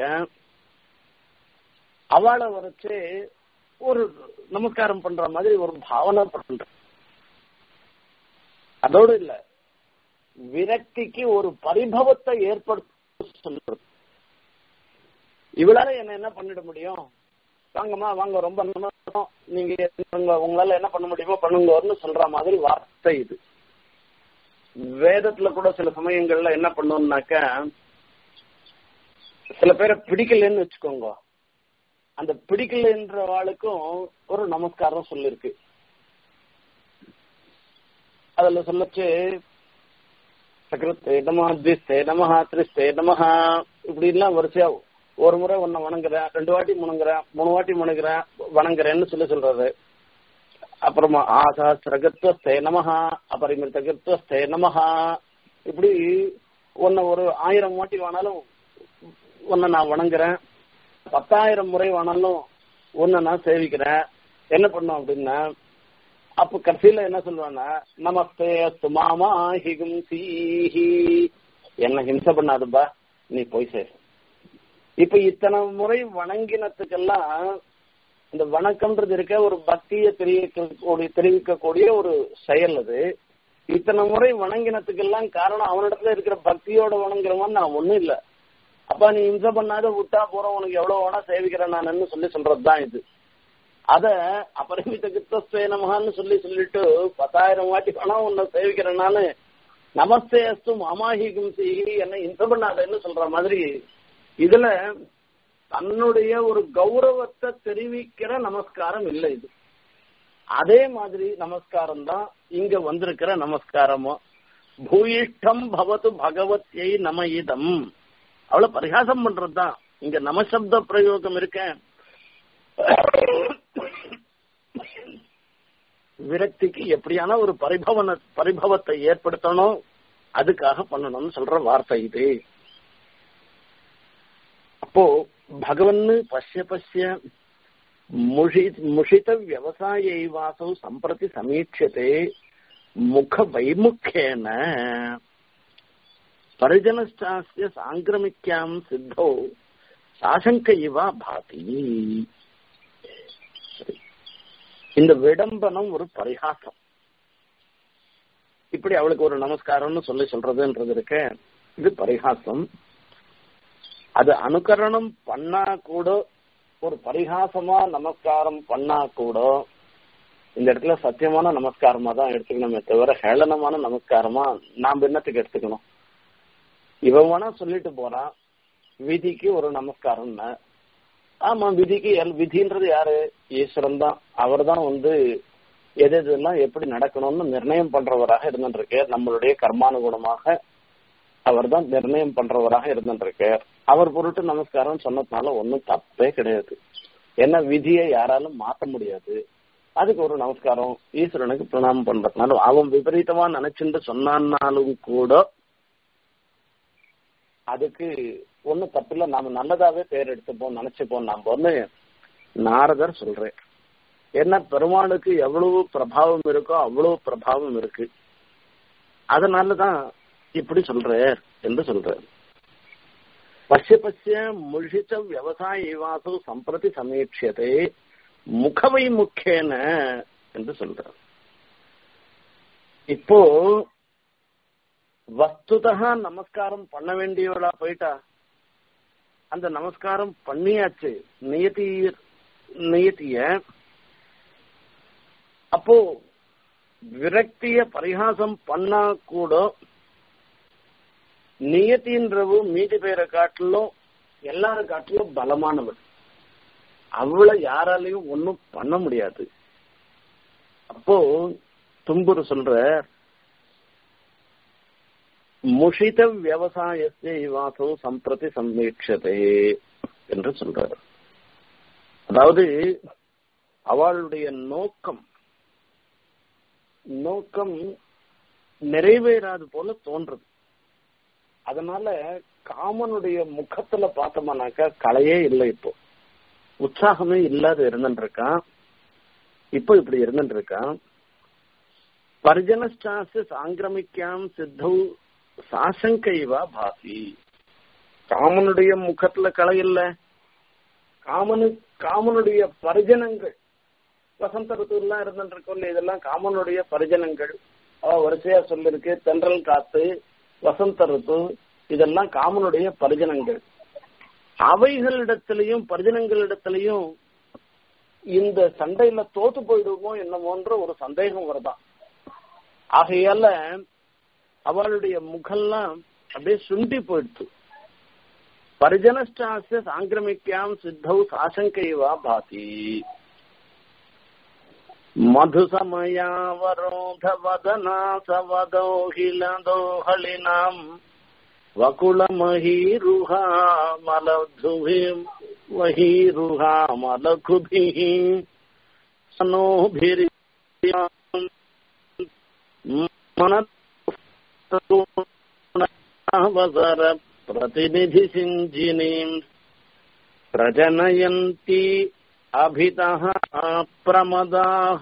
அவளை வரைச்சு ஒரு நமஸ்காரம் பண்ற மாதிரி ஒரு பாவனை பண்ற அதோடு இல்ல விரக்திக்கு ஒரு பரிபவத்தை ஏற்படுத்த சொல்றது இவளால என்ன என்ன பண்ணிட முடியும் வாங்கம்மா வாங்க ரொம்ப நிமிஷம் நீங்க உங்களால என்ன பண்ண முடியுமோ பண்ணுங்கன்னு சொல்ற மாதிரி வார்த்தை இது வேதத்துல கூட சில சமயங்கள்ல என்ன பண்ணோம்னாக்க சில பேரை பிடிக்கலன்னு வச்சுக்கோங்க அந்த பிடிக்கலன்ற ஆளுக்கும் ஒரு நமஸ்காரம் சொல்லிருக்கு அதுல சொல்லச்சு சக்கரத்தே நமஹா திஸ்தே நமஹா திரிஸ்தே நமஹா இப்படி எல்லாம் வரிசையா ஒரு முறை ஒன்ன வணங்குறேன் ரெண்டு வாட்டி முணங்குறேன் மூணு வாட்டி முணங்குறேன் வணங்குறேன்னு சொல்லி சொல்றாரு அப்புறமா ஆசா சிரகத்வஸ்தே நமஹா அபரிமிருத்தகத்வஸ்தே நமஹா இப்படி உன்னை ஒரு ஆயிரம் வாட்டி வேணாலும் உன்னை நான் வணங்குறேன் பத்தாயிரம் முறை வேணாலும் உன்னை நான் சேவிக்கிறேன் என்ன பண்ணும் அப்படின்னா அப்ப கடைசியில என்ன சொல்லுவான்னா நமஸ்தே அஸ்து மாமா ஹிகும் சீஹி என்ன ஹிம்சை பண்ணாதுப்பா நீ போய் சேர் இப்ப இத்தனை முறை வணங்கினத்துக்கெல்லாம் இந்த வணக்கம்ன்றது இருக்க ஒரு பக்தியை தெரிவிக்கக்கூடிய தெரிவிக்கக்கூடிய ஒரு செயல் அது இத்தனை முறை வணங்கினத்துக்கெல்லாம் காரணம் அவனிடத்துல இருக்கிற பக்தியோட வணங்குறவன் நான் ஒண்ணும் இல்ல அப்ப நீ இம்சை பண்ணாத விட்டா போறோம் உனக்கு எவ்வளவு வேணா சேவிக்கிறேன் நான் சொல்லி சொல்றதுதான் இது அத அபரிமித கிருத்தஸ்தே நமகான்னு சொல்லி சொல்லிட்டு பத்தாயிரம் வாட்டி வேணா உன்னை சேவிக்கிறேன் நானு நமஸ்தே அஸ்து மாமாஹிகும் செய்கி என்ன இம்சை பண்ணாதன்னு சொல்ற மாதிரி இதுல தன்னுடைய ஒரு கௌரவத்தை தெரிவிக்கிற நமஸ்காரம் இல்லை இது அதே மாதிரி நமஸ்காரம் தான் இங்க வந்திருக்கிற நமஸ்காரமும் பூயிஷ்டம் பவத்து பகவத்யை நம இதம் அவளை பரிகாசம் பண்றதுதான் இங்க நமசப்த பிரயோகம் இருக்க விரக்திக்கு எப்படியான ஒரு பரிபவன பரிபவத்தை ஏற்படுத்தணும் அதுக்காக பண்ணணும்னு சொல்ற வார்த்தை இது அப்போ பகவன் பசிய பசிய முஷித விவசாய வாசௌ சம்பிரதி சமீட்சத்தை முக வைமுக்கேன பரிஜனஸ்டாஸ்ய சாங்கிரமிக்காம் சித்தோ சாசங்க இவா பாதி இந்த விடம்பனம் ஒரு பரிகாசம் இப்படி அவளுக்கு ஒரு நமஸ்காரம்னு சொல்லி சொல்றதுன்றது இருக்க இது பரிகாசம் அது அனுகரணம் பண்ணா கூட ஒரு பரிகாசமா நமஸ்காரம் பண்ணா கூட இந்த இடத்துல சத்தியமான நமஸ்காரமா தான் எடுத்துக்கணுமே தவிர ஹேளனமான நமஸ்காரமா நாம் என்னத்துக்கு எடுத்துக்கணும் இவன் வேணா சொல்லிட்டு போறான் விதிக்கு ஒரு நமஸ்காரம் ஆமா விதிக்கு விதின்றது யாரு ஈஸ்வரன் தான் அவர் தான் வந்து எது எதெல்லாம் எப்படி நடக்கணும்னு நிர்ணயம் பண்றவராக இருந்துருக்கார் நம்மளுடைய கர்மானுகுணமாக அவர் தான் நிர்ணயம் பண்றவராக இருந்துருக்கார் அவர் பொருட்டு நமஸ்காரம் சொன்னதுனால ஒன்றும் தப்பே கிடையாது ஏன்னா விதியை யாராலும் மாத்த முடியாது அதுக்கு ஒரு நமஸ்காரம் ஈஸ்வரனுக்கு பிரணாமம் பண்றதுனால அவன் விபரீதமா நினைச்சுட்டு சொன்னான்னாலும் கூட அதுக்கு ஒன்னும் தப்பில்ல நாம நல்லதாவே பேர் எடுத்துப்போம் நினைச்சுப்போம் நாம ஒண்ணு நாரதர் சொல்றேன் என்ன பெருமாளுக்கு எவ்வளவு பிரபாவம் இருக்கோ அவ்வளவு பிரபாவம் இருக்கு அதனாலதான் இப்படி சொல்றார் என்று சொல்றார் பசிய பசிய முழிச்ச விவசாய வாசு சம்பிரதி சமீட்சத்தை முகவை முக்கியன என்று சொல்றார் இப்போ வஸ்துதா நமஸ்காரம் பண்ண வேண்டியவளா போயிட்டா அந்த நமஸ்காரம் பண்ணியாச்சு நியதி நியத்திய அப்போ விரக்திய பரிகாசம் பண்ணா கூட நியத்தின்றவு மீதி பேரை காட்டிலும் எல்லாரும் காட்டிலும் பலமானவள் அவளை யாராலையும் ஒன்னும் பண்ண முடியாது அப்போ தும்புரு சொல்ற முஷித விவசாயத்தை வாசோ சம்பிரதி சம்மீட்சதே என்று சொல்றார் அதாவது அவளுடைய நோக்கம் நோக்கம் நிறைவேறாது போல தோன்றது அதனால காமனுடைய முகத்துல பார்த்தோம்னாக்கா கலையே இல்லை இப்போ உற்சாகமே இல்லாத இருந்துட்டு இருக்கான் இப்போ இப்படி இருந்துட்டு இருக்கான் பரிஜனஸ்டாசு சாங்கிரமிக்காம் சித்தௌ சாசங்கைவா பாசி காமனுடைய முகத்துல களை இல்ல காமனு காமனுடைய பரிஜனங்கள் வசந்த ருத்துலாம் இருந்துட்டு இருக்கோம் இதெல்லாம் காமனுடைய பரிஜனங்கள் அவ வரிசையா சொல்லிருக்கு தென்றல் காத்து வசந்த ருத்து இதெல்லாம் காமனுடைய பரிஜனங்கள் அவைகளிடத்திலையும் பரிஜனங்களிடத்திலையும் இந்த சண்டையில தோத்து போயிடுவோமோ என்னமோன்ற ஒரு சந்தேகம் வருதான் ஆகையால அவளுடைய முகம்லாம் அப்படியே சுண்டி போயிடுச்சு பரிஜனஸ்டாச சாங்கிரமிக்காம் சித்தௌ சாசங்கைவா பாதி மதுசமயாவரோதவதனாசவதோஹிலதோஹளினாம் வகுளமஹீருஹா மலதுபிம் வஹீருஹா மலகுபிः சனோபிரியாம் மனவசர பிரதிநிதி சிஞ்சினீம் பிரஜனயந்தி அபிதः பிரமதாக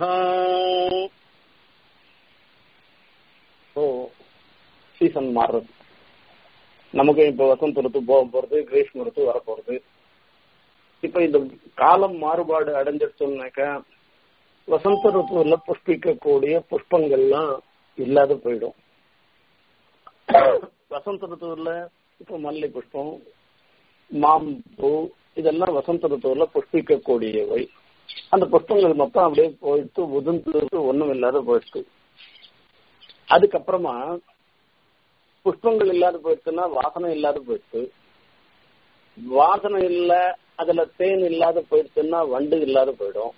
ஓ சீசன் மாறுறது நமக்கு இப்ப வசந்த ருத்து போக போறது கிரீஷ்ம ருத்து வரப்போறது இப்ப இந்த காலம் மாறுபாடு அடைஞ்சிருச்சோம்னாக்கா வசந்த ருத்துவில் புஷ்பிக்கக்கூடிய புஷ்பங்கள்லாம் இல்லாத போயிடும் வசந்த ருத்துவில் இப்ப மல்லி புஷ்பம் மாம்பூ இதெல்லாம் வசந்த ருத்துவில் புஷ்பிக்கக்கூடியவை அந்த புஷ்பங்கள் மொத்தம் அப்படியே போயிட்டு உதிர்ந்து ஒண்ணும் இல்லாத போயிடுச்சு அதுக்கப்புறமா புஷ்பங்கள் இல்லாத போயிடுச்சுன்னா வாசனை இல்லாத போயிடுச்சு வாசனை இல்ல அதுல தேன் இல்லாத போயிடுச்சுன்னா வண்டு இல்லாத போயிடும்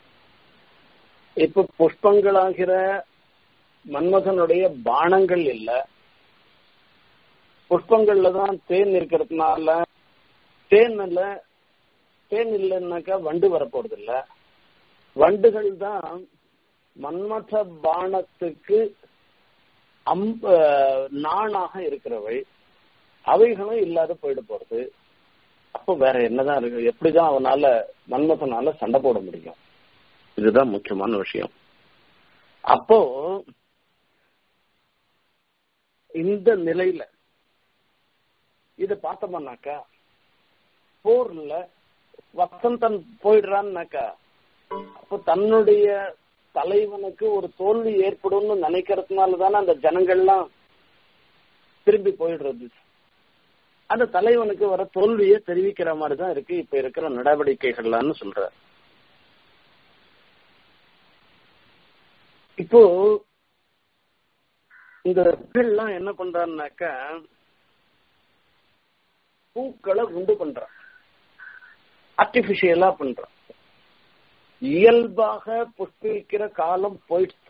இப்ப புஷ்பங்களாகிற மன்மதனுடைய பானங்கள் இல்ல புஷ்பங்கள்ல தான் தேன் இருக்கிறதுனால தேன் இல்ல தேன் இல்லைன்னாக்கா வண்டு வரப்போறது இல்ல வண்டுகள் தான் மன்மத பானத்துக்கு அம்ப நாணாக இருக்கிறவை அவைகளும் இல்லாத போயிட போறது அப்போ வேற என்னதான் இருக்கு எப்படிதான் அவனால மன்மதனால சண்டை போட முடியும் இதுதான் முக்கியமான விஷயம் அப்போ இந்த நிலையில இத பார்த்தோம்னாக்கா போர்ல வசந்தன் போயிடுறான்னாக்கா அப்போ தன்னுடைய தலைவனுக்கு ஒரு தோல்வி ஏற்படும்னு நினைக்கிறதுனால தானே அந்த ஜனங்கள்லாம் திரும்பி போயிடுறது அந்த தலைவனுக்கு வர தோல்வியை தெரிவிக்கிற மாதிரி தான் இருக்கு இப்ப இருக்கிற நடவடிக்கைகள்லான்னு சொல்ற இப்போ இந்த எல்லாம் என்ன பண்றான்னாக்கா பூக்களை உண்டு பண்றான் ஆர்டிபிஷியலா பண்றான் இயல்பாக புஷ்பிக்கிற காலம் போயிடுச்சு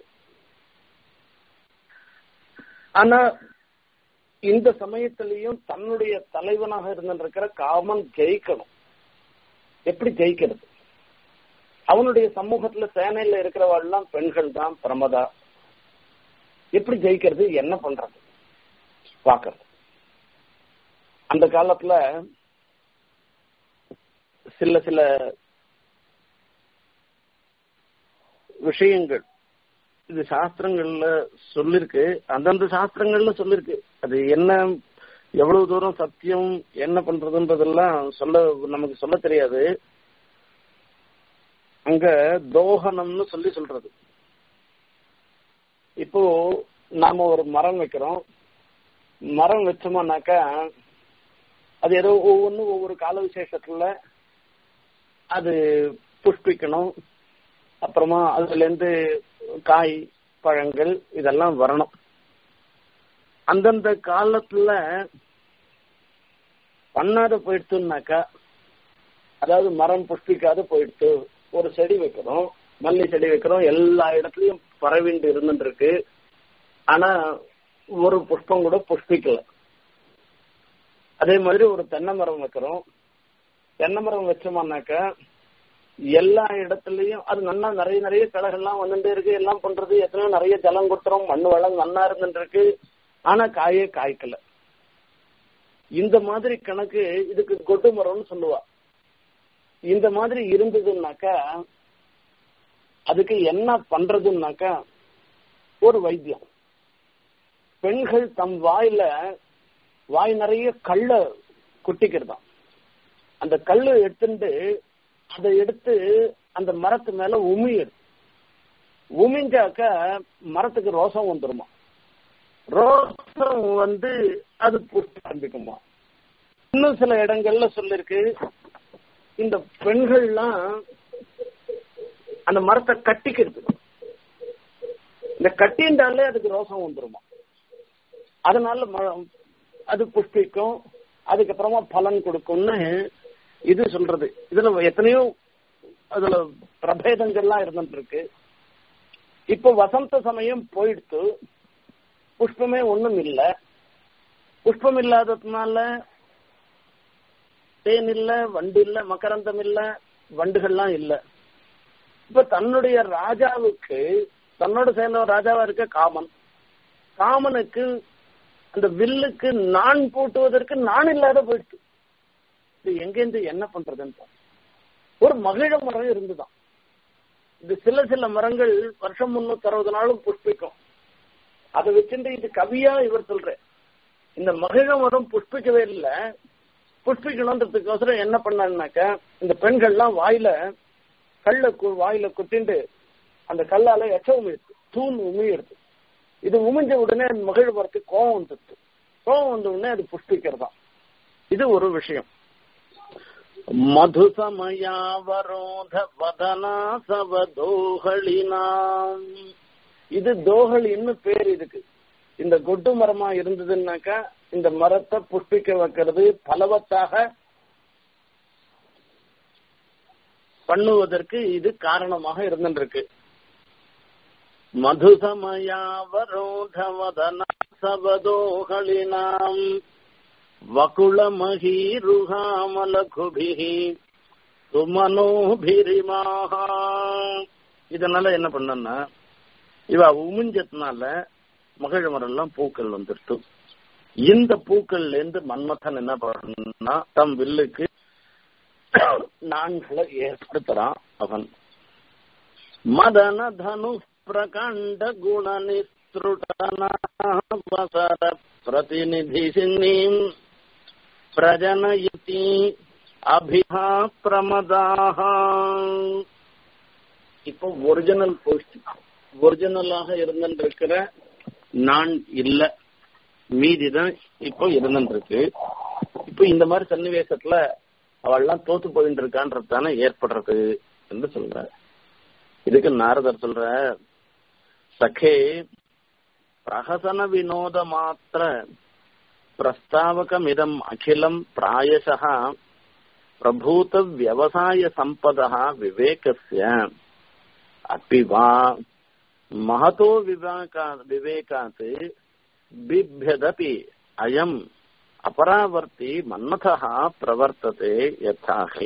ஆனா இந்த சமயத்திலையும் தன்னுடைய தலைவனாக இருந்திருக்கிற காமன் ஜெயிக்கணும் எப்படி ஜெயிக்கிறது அவனுடைய சமூகத்துல சேனையில இருக்கிறவாள்லாம் பெண்கள் தான் பிரமதா எப்படி ஜெயிக்கிறது என்ன பண்றது பாக்குறது அந்த காலத்துல சில சில விஷயங்கள் இது சாஸ்திரங்கள்ல சொல்லிருக்கு அந்தந்த சாஸ்திரங்கள்ல சொல்லிருக்கு அது என்ன எவ்வளவு தூரம் சத்தியம் என்ன பண்றதுன்றதெல்லாம் சொல்ல நமக்கு சொல்ல தெரியாது அங்க தோகனம்னு சொல்லி சொல்றது இப்போ நாம ஒரு மரம் வைக்கிறோம் மரம் வச்சோம்னாக்கா அது ஏதோ ஒவ்வொன்றும் ஒவ்வொரு கால விசேஷத்துல அது புஷ்பிக்கணும் அப்புறமா அதுல இருந்து காய் பழங்கள் இதெல்லாம் வரணும் அந்தந்த காலத்துல பண்ணாத போயிடுச்சுன்னாக்கா அதாவது மரம் புஷ்பிக்காத போயிடுச்சு ஒரு செடி வைக்கிறோம் மல்லி செடி வைக்கிறோம் எல்லா இடத்துலயும் பரவிண்டு இருந்துட்டு இருக்கு ஆனா ஒரு புஷ்பம் கூட புஷ்பிக்கல அதே மாதிரி ஒரு தென்னை மரம் வைக்கிறோம் தென்னை மரம் வச்சோம்னாக்கா எல்லா இடத்துலயும் அது நல்லா நிறைய நிறைய கிளைகள்லாம் வந்துட்டே இருக்கு எல்லாம் பண்றது எத்தனையோ நிறைய ஜலம் கொட்டுறோம் மண் வளம் நல்லா இருந்துட்டு இருக்கு ஆனா காயே காய்க்கல இந்த மாதிரி கணக்கு இதுக்கு கொட்டு மரம்னு சொல்லுவா இந்த மாதிரி இருந்ததுன்னாக்கா அதுக்கு என்ன பண்றதுன்னாக்கா ஒரு வைத்தியம் பெண்கள் தம் வாயில வாய் நிறைய கள்ள குட்டிக்கிறதாம் அந்த கல்லு எடுத்துட்டு அதை எடுத்து அந்த மரத்து மேல உமியிடும் உமிஞ்சாக்க மரத்துக்கு ரோசம் வந்துருமா ரோசம் வந்து அது புஷ்ப ஆரம்பிக்குமா இன்னும் சில இடங்கள்ல சொல்லிருக்கு இந்த பெண்கள்லாம் அந்த மரத்தை கட்டிக்கிறது இந்த கட்டின்றாலே அதுக்கு ரோசம் வந்துருமா அதனால ம- அது புஷ்பிக்கும் அதுக்கப்புறமா பலன் கொடுக்கும்னு இது சொல்றது இதுல எத்தனையோ அதுல பிரபேதங்கள்லாம் இருந்துட்டு இருக்கு இப்போ வசந்த சமயம் போயிடுத்து புஷ்பமே ஒண்ணும் இல்ல புஷ்பம் இல்லாததுனால தேன் இல்ல வண்டு இல்ல மகரந்தம் இல்ல வண்டுகள்லாம் இல்ல இப்ப தன்னுடைய ராஜாவுக்கு தன்னோட சேர்ந்த ராஜாவா இருக்க காமன் காமனுக்கு அந்த வில்லுக்கு நான் பூட்டுவதற்கு நான் இல்லாத போயிடுச்சு இது எங்கேருந்து என்ன பண்றதுன்னு பாரு. ஒரு மகிழ மரம் இருந்துதான் இது சில சில மரங்கள் வருஷம் முன்னூத்தி அறுபது நாளும் புஷ்பிக்கும் அதை வச்சுட்டு இது கவியா இவர் சொல்ற இந்த மகிழ மரம் புஷ்பிக்கவே இல்லை புஷ்பிக்கணுன்றதுக்கோசரம் என்ன பண்ணான்னாக்கா இந்த பெண்கள்லாம் வாயில கல்ல கு- வாயில குத்திண்டு அந்த கல்லால எச்ச உமிழ்த்து தூண் உமிழ்த்து இது உமிஞ்ச உடனே அந்த மகிழ மரத்துக்கு கோவம் வந்துடுது கோவம் வந்த உடனே அது புஷ்பிக்கிறதா இது ஒரு விஷயம் மதுசமயாவரோத வதனா சவதோகளினாம் இது தோகளின்னு பேர் இதுக்கு இந்த கொட்டு மரமா இருந்ததுன்னாக்கா இந்த மரத்தை புஷ்பிக்க வைக்கிறது பலவத்தாக பண்ணுவதற்கு இது காரணமாக இருந்துருக்கு மதுசமயாவரோதவதனா சவதோகளினாம் வகுளமகீருகாமலகுபிஹி சுமனோபிரிமாக இதனால என்ன பண்ணா இவ உமிஞ்சதுனால மகிழ மரம்லாம் பூக்கள் வந்துருச்சு இந்த பூக்கள்ல இருந்து மன்மதன் என்ன பண்ணா தம் வில்லுக்கு நான்களை ஏற்படுத்துறான் அவன் மதன தனு பிரகண்ட குண நிஸ்ருடனாவசர பிரதிநிதி சின்னீம் பிரஜனயதி அபிஹா பிரமதாக இப்போ ஒரிஜினல் போஸ்ட் ஒரிஜினலாக இருந்துருக்கிற நான் இல்ல மீதிதான் இப்போ இருந்துருக்கு இப்போ இந்த மாதிரி சன்னிவேசத்துல அவள்லாம் தோத்து போயிட்டு இருக்கான்றது தானே ஏற்படுறது என்று சொல்ற இதுக்கு நாரதர் சொல்ற சகே பிரஹசன வினோத மாத்திர பிரஸ்தாவகமிதம் அகிலம் பிராயசः பிரபூத வியவசாய சம்பதः விவேகஸ்ய अपि वा महतो विवेका विवेकात् बिभ्यदपि अयम् अपरावर्ति मन्मथः प्रवर्तते यथा हि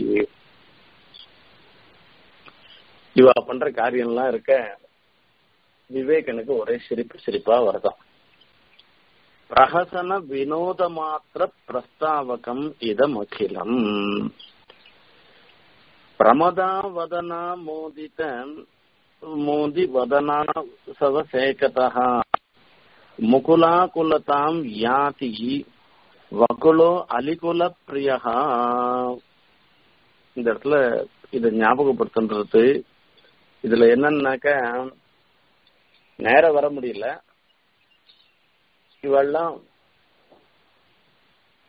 இவ பண்ற காரியம்லாம் இருக்க விவேகனுக்கு ஒரே சிரிப்பு சிரிப்பா வருதாம் பிரஹசன வினோத மாத்திர பிரஸ்தாவகம் இதம் அகிலம் பிரமதாவதனா மோதித மோதி வதனா சவசேகதः முகுலாகுலதாம் யாதி வகுலோ அலிகுல பிரியஹா இந்த இடத்துல இதை ஞாபகப்படுத்துன்றது இதுல என்னன்னாக்க நேர வர முடியல இவெல்லாம்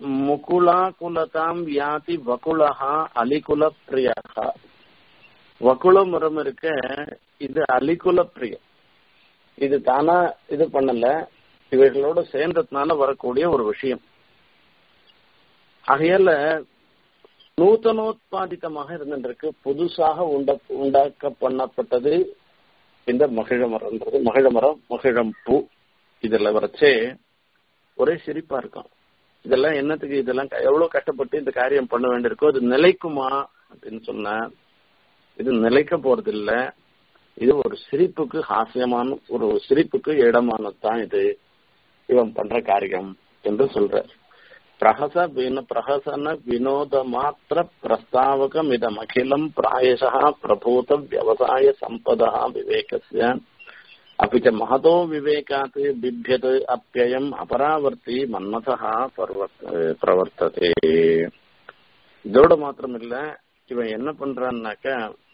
முகுலாகுலதாம் வியாதி வகுலஹா அலிகுல பிரியகா வகுல மரம் இருக்க இது அலிகுல பிரியம் இது தானா இது பண்ணல இவைகளோட சேர்ந்ததுனால வரக்கூடிய ஒரு விஷயம் ஆகையால நூத்தனோத்பாதித்தமாக இருந்திருக்கு புதுசாக உண்ட உண்டாக்க பண்ணப்பட்டது இந்த மகிழ மரம்ன்றது மகிழ மரம் மகிழம் பூ இதுல வரைச்சே ஒரே சிரிப்பா இருக்கும் இதெல்லாம் என்னத்துக்கு இதெல்லாம் எவ்வளவு கஷ்டப்பட்டு இந்த காரியம் பண்ண வேண்டியிருக்கோ அது நிலைக்குமா அப்படின்னு சொன்ன இது நிலைக்க போறது இல்ல இது ஒரு சிரிப்புக்கு ஹாஸ்யமான ஒரு சிரிப்புக்கு இடமானதுதான் இது இவன் பண்ற காரியம் என்று சொல்ற பிரஹச வின பிரஹசன வினோத மாத்திர பிரஸ்தாவகம் இதம் அகிலம் பிராயசா பிரபூத விவசாய சம்பதா விவேகஸ்ய अपि च महतो विवेकात् बिभ्यत् अप्ययम् अपरावर्ति மன்மதா பிரவர்த்ததே இதோட மாத்திரம் இல்ல இவன் என்ன பண்றான்னாக்க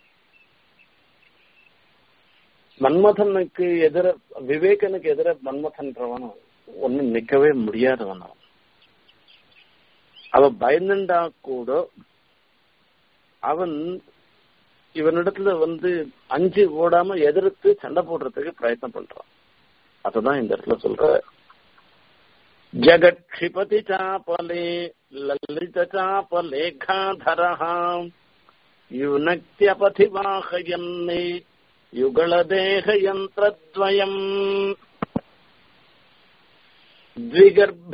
மன்மதனுக்கு எதிர விவேகனுக்கு எதிர மன்மதன்றவன் ஒன்னும் நிக்கவே முடியாதவன் அவன் அவன் பயந்துண்டா கூட அவன் இவனிடத்துல வந்து அஞ்சு ஓடாம எதிர்த்து சண்டை போடுறதுக்கு பிரயத்னம் பண்றான் அதுதான் இந்த இடத்துல சொல்ற ஜகத்ஷிபதி சாபலே லலித சாபலேகாதரஹாம் யுனக்தியபதி வாகயன்னே யுகலதேகயந்திரத்வயம் द्विगर्भ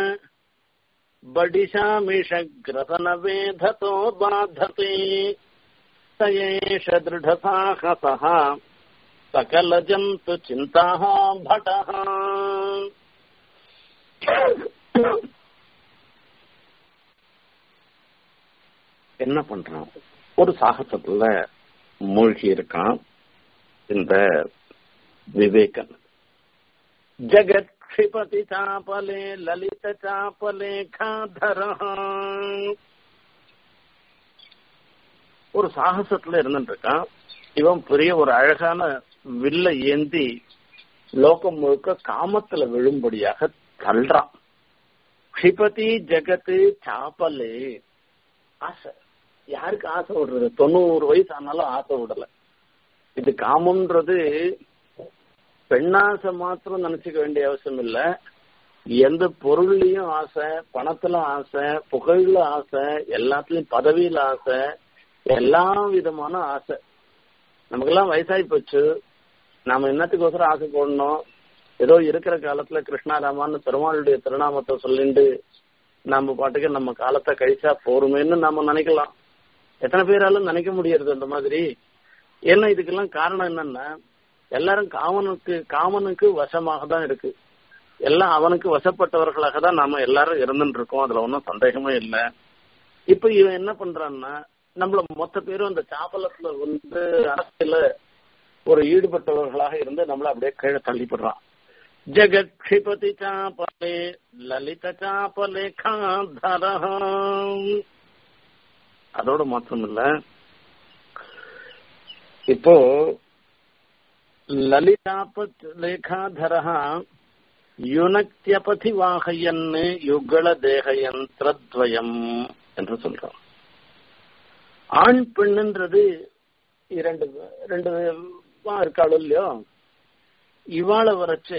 बडिशामिषग्रसनवेधतो बाधते स एष दृढसाहसः सकलजन्तु चिन्ताः भटः என்ன பண்றான் ஒரு சாகசத்துல மூழ்கி இருக்கான் இந்த விவேகன் ஜகத் क्षिपति चापले ललित चापले खाधर ஒரு சாகசத்துல இருந்துட்டு இருக்கான் இவன் பெரிய ஒரு அழகான வில்ல ஏந்தி லோகம் முழுக்க காமத்துல விழும்படியாக தள்ளுறான் க்ஷிபதி ஜெகத்து சாப்பலே ஆசை யாருக்கு ஆசை விடுறது தொண்ணூறு வயசு ஆனாலும் ஆசை விடல இது காமம்ன்றது பெண்ணாசை மாத்திரம் நினைச்சுக்க வேண்டிய அவசியம் இல்ல எந்த பொருள்லயும் ஆசை பணத்துல ஆசை புகழ்ல ஆசை எல்லாத்துலயும் பதவியில ஆசை எல்லா விதமான ஆசை நமக்கெல்லாம் வயசாகி போச்சு நாம என்னத்துக்கோசரம் ஆசை போடணும் ஏதோ இருக்கிற காலத்துல கிருஷ்ணாராமான்னு பெருமாளுடைய திருநாமத்தை சொல்லிட்டு நம்ம பாட்டுக்கு நம்ம காலத்தை கழிச்சா போருமேன்னு நாம நினைக்கலாம் எத்தனை பேராலும் நினைக்க முடியறது அந்த மாதிரி ஏன்னா இதுக்கெல்லாம் காரணம் என்னன்னா எல்லாரும் காமனுக்கு காமனுக்கு வசமாக தான் இருக்கு எல்லாம் அவனுக்கு வசப்பட்டவர்களாக தான் நாம எல்லாரும் இருந்துட்டு இருக்கோம் அதுல ஒன்றும் சந்தேகமே இல்லை இப்ப இவன் என்ன பண்றான்னா நம்மள மொத்த பேரும் அந்த சாப்பலத்துல வந்து அரசியல ஒரு ஈடுபட்டவர்களாக இருந்து நம்மள அப்படியே கீழே தள்ளிப்படுறான் ஜெகத் க்ஷிபதி சாப்பலே லலித சாப்பலே காதரம் அதோட மாத்திரம் இல்ல இப்போ லலிதாபத் லேகாதரः யுனக்தியபதி வாகயன் யுகல தேகயந்திரத்வயம் என்று சொல்றோம் ஆண் பெண்ணுன்றது இரண்டு ரெண்டு இருக்காளோ இல்லையோ இவாளை வரைச்சு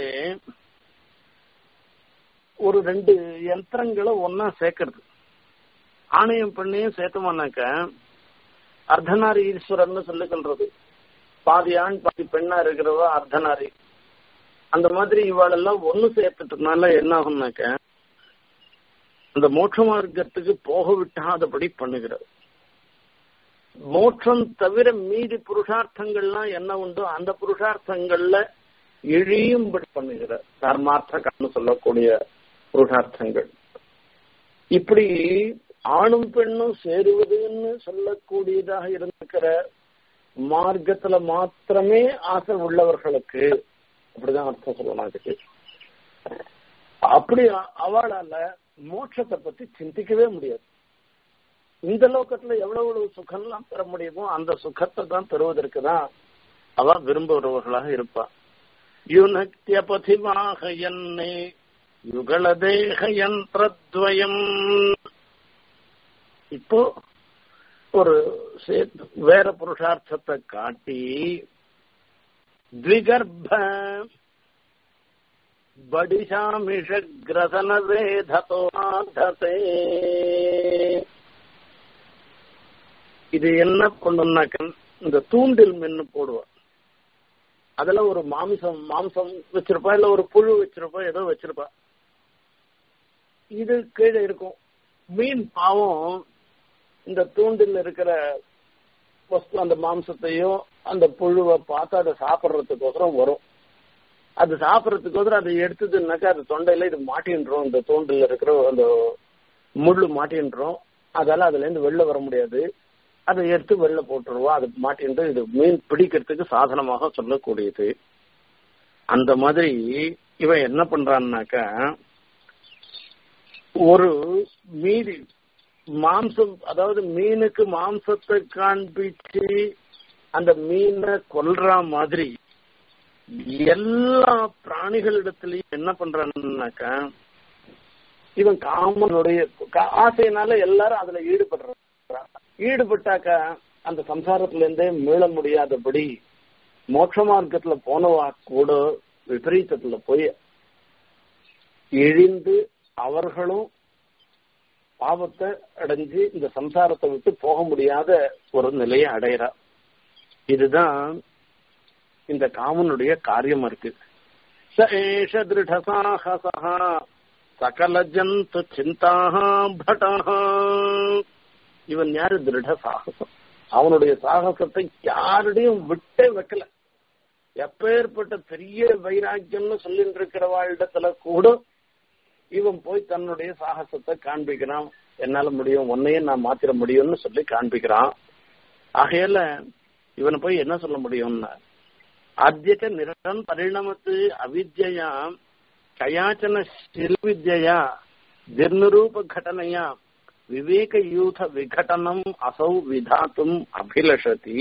ஒரு ரெண்டு யந்திரங்களை ஒன்னா சேர்க்கறது ஆணையம் பெண்ணையும் சேர்த்தோம்னாக்க அர்த்தநாரி ஈஸ்வரன் சொல்லி சொல்றது பாதி ஆண் பாதி பெண்ணா இருக்கிறவ அர்த்தநாரி அந்த மாதிரி இவாளெல்லாம் ஒண்ணு சேர்த்துட்டதுனால என்ன ஆகும்னாக்க அந்த மோட்ச மார்க்கத்துக்கு போக விட்டாதபடி பண்ணுகிறது மோட்சம் தவிர மீதி புருஷார்த்தங்கள்லாம் என்ன உண்டோ அந்த புருஷார்த்தங்கள்ல இழியும்படி பண்ணுகிற தர்மார்த்தகம்னு சொல்லக்கூடிய புருஷார்த்தங்கள் இப்படி ஆணும் பெண்ணும் சேருவதுன்னு சொல்லக்கூடியதாக இருந்திருக்கிற மார்க்கத்துல மாத்திரமே ஆசை உள்ளவர்களுக்கு அப்படிதான் அர்த்தம் சொல்லலாம் அதுக்கு அப்படி அவளால மோட்சத்தை பத்தி சிந்திக்கவே முடியாது இந்த லோகத்துல எவ்வளவு எவ்வளவு சுகம்லாம் பெற முடியுமோ அந்த சுகத்தை தான் பெறுவதற்கு தான் அவ விரும்புகிறவர்களாக இருப்பா யுனக்திய பதிவாக என்னை யுகலதேக யந்திரத்வயம் இப்போ ஒரு வேற புருஷார்த்தத்தை காட்டி द्विगर्भ படிஷாமிஷகிரசனவேதோ ஆதசே இது என்ன பண்ணுனாக்க இந்த தூண்டில் மென்னு போடுவா அதுல ஒரு மாம்சம் மாம்சம் வச்சிருப்பா இல்ல ஒரு புழு வச்சிருப்பா ஏதோ வச்சிருப்பா இது கீழே இருக்கும் மீன் பாவம் இந்த தூண்டில் இருக்கிற வஸ்து அந்த மாம்சத்தையும் அந்த புழுவை பார்த்து அதை சாப்பிட்றதுக்கோசரம் வரும் அது சாப்பிட்றதுக்கோசரம் அதை எடுத்ததுன்னாக்கா அது தொண்டையில இது மாட்டின்றோம் இந்த தூண்டில் இருக்கிற அந்த முள்ளு மாட்டின்றோம் அதால அதுல இருந்து வெளில வர முடியாது அதை எடுத்து வெளில போட்டுருவோம் அது மாட்டின்று இது மீன் பிடிக்கிறதுக்கு சாதனமாக சொல்லக்கூடியது அந்த மாதிரி இவன் என்ன பண்றான்னாக்கா ஒரு மீதி மாம்சம் அதாவது மீனுக்கு மாம்சத்தை காண்பிச்சு அந்த மீனை கொல்ற மாதிரி எல்லா பிராணிகளிடத்திலையும் என்ன பண்றான்னாக்கா இவன் காமனுடைய ஆசையினால எல்லாரும் அதுல ஈடுபடுறான் ஈடுபட்டாக்கா அந்த சம்சாரத்துல இருந்தே மீள முடியாதபடி மோட்ச மார்க்கத்துல போனவா கூட விபரீதத்துல போய் இழிந்து அவர்களும் பாவத்தை அடைஞ்சு இந்த சம்சாரத்தை விட்டு போக முடியாத ஒரு நிலையை அடையிறா இதுதான் இந்த காமனுடைய காரியம் இருக்கு சேஷ திருடசாகசா சகல ஜந்து சிந்தாக பட்டா இவன் யாரு திருட சாகசம் அவனுடைய சாகசத்தை யாருடையும் விட்டே வைக்கல எப்பேற்பட்ட பெரிய வைராக்கியம்னு சொல்லிட்டு இருக்கிறவாளிடத்துல கூட இவன் போய் தன்னுடைய சாகசத்தை காண்பிக்கிறான் என்னால முடியும் உன்னையும் நான் மாத்திர முடியும்னு சொல்லி காண்பிக்கிறான் ஆகையால இவனை போய் என்ன சொல்ல முடியும்னா அத்தியக்க நிரன் பரிணமத்து அவித்யா கயாச்சன சிறுவித்யா திர்னுரூப கடனையா விவேக யூத விகடனம் அசௌ விதாத்தும் அபிலஷதி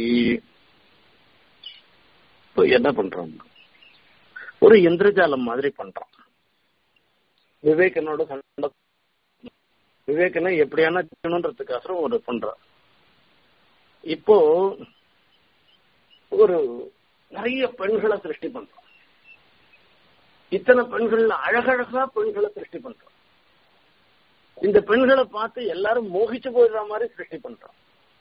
இப்போ என்ன பண்றோம் ஒரு இந்திரஜாலம் மாதிரி பண்றான் விவேகனோட சண்டை விவேகனை எப்படியான செய்யணுன்றதுக்காக ஒரு பண்றான் இப்போ ஒரு நிறைய பெண்களை சிருஷ்டி பண்றோம் இத்தனை பெண்கள் அழகழகா பெண்களை சிருஷ்டி பண்றோம் இந்த பெண்களை பார்த்து எல்லாரும் மோகிச்சு போயிடுற மாதிரி சிருஷ்டி பண்றோம்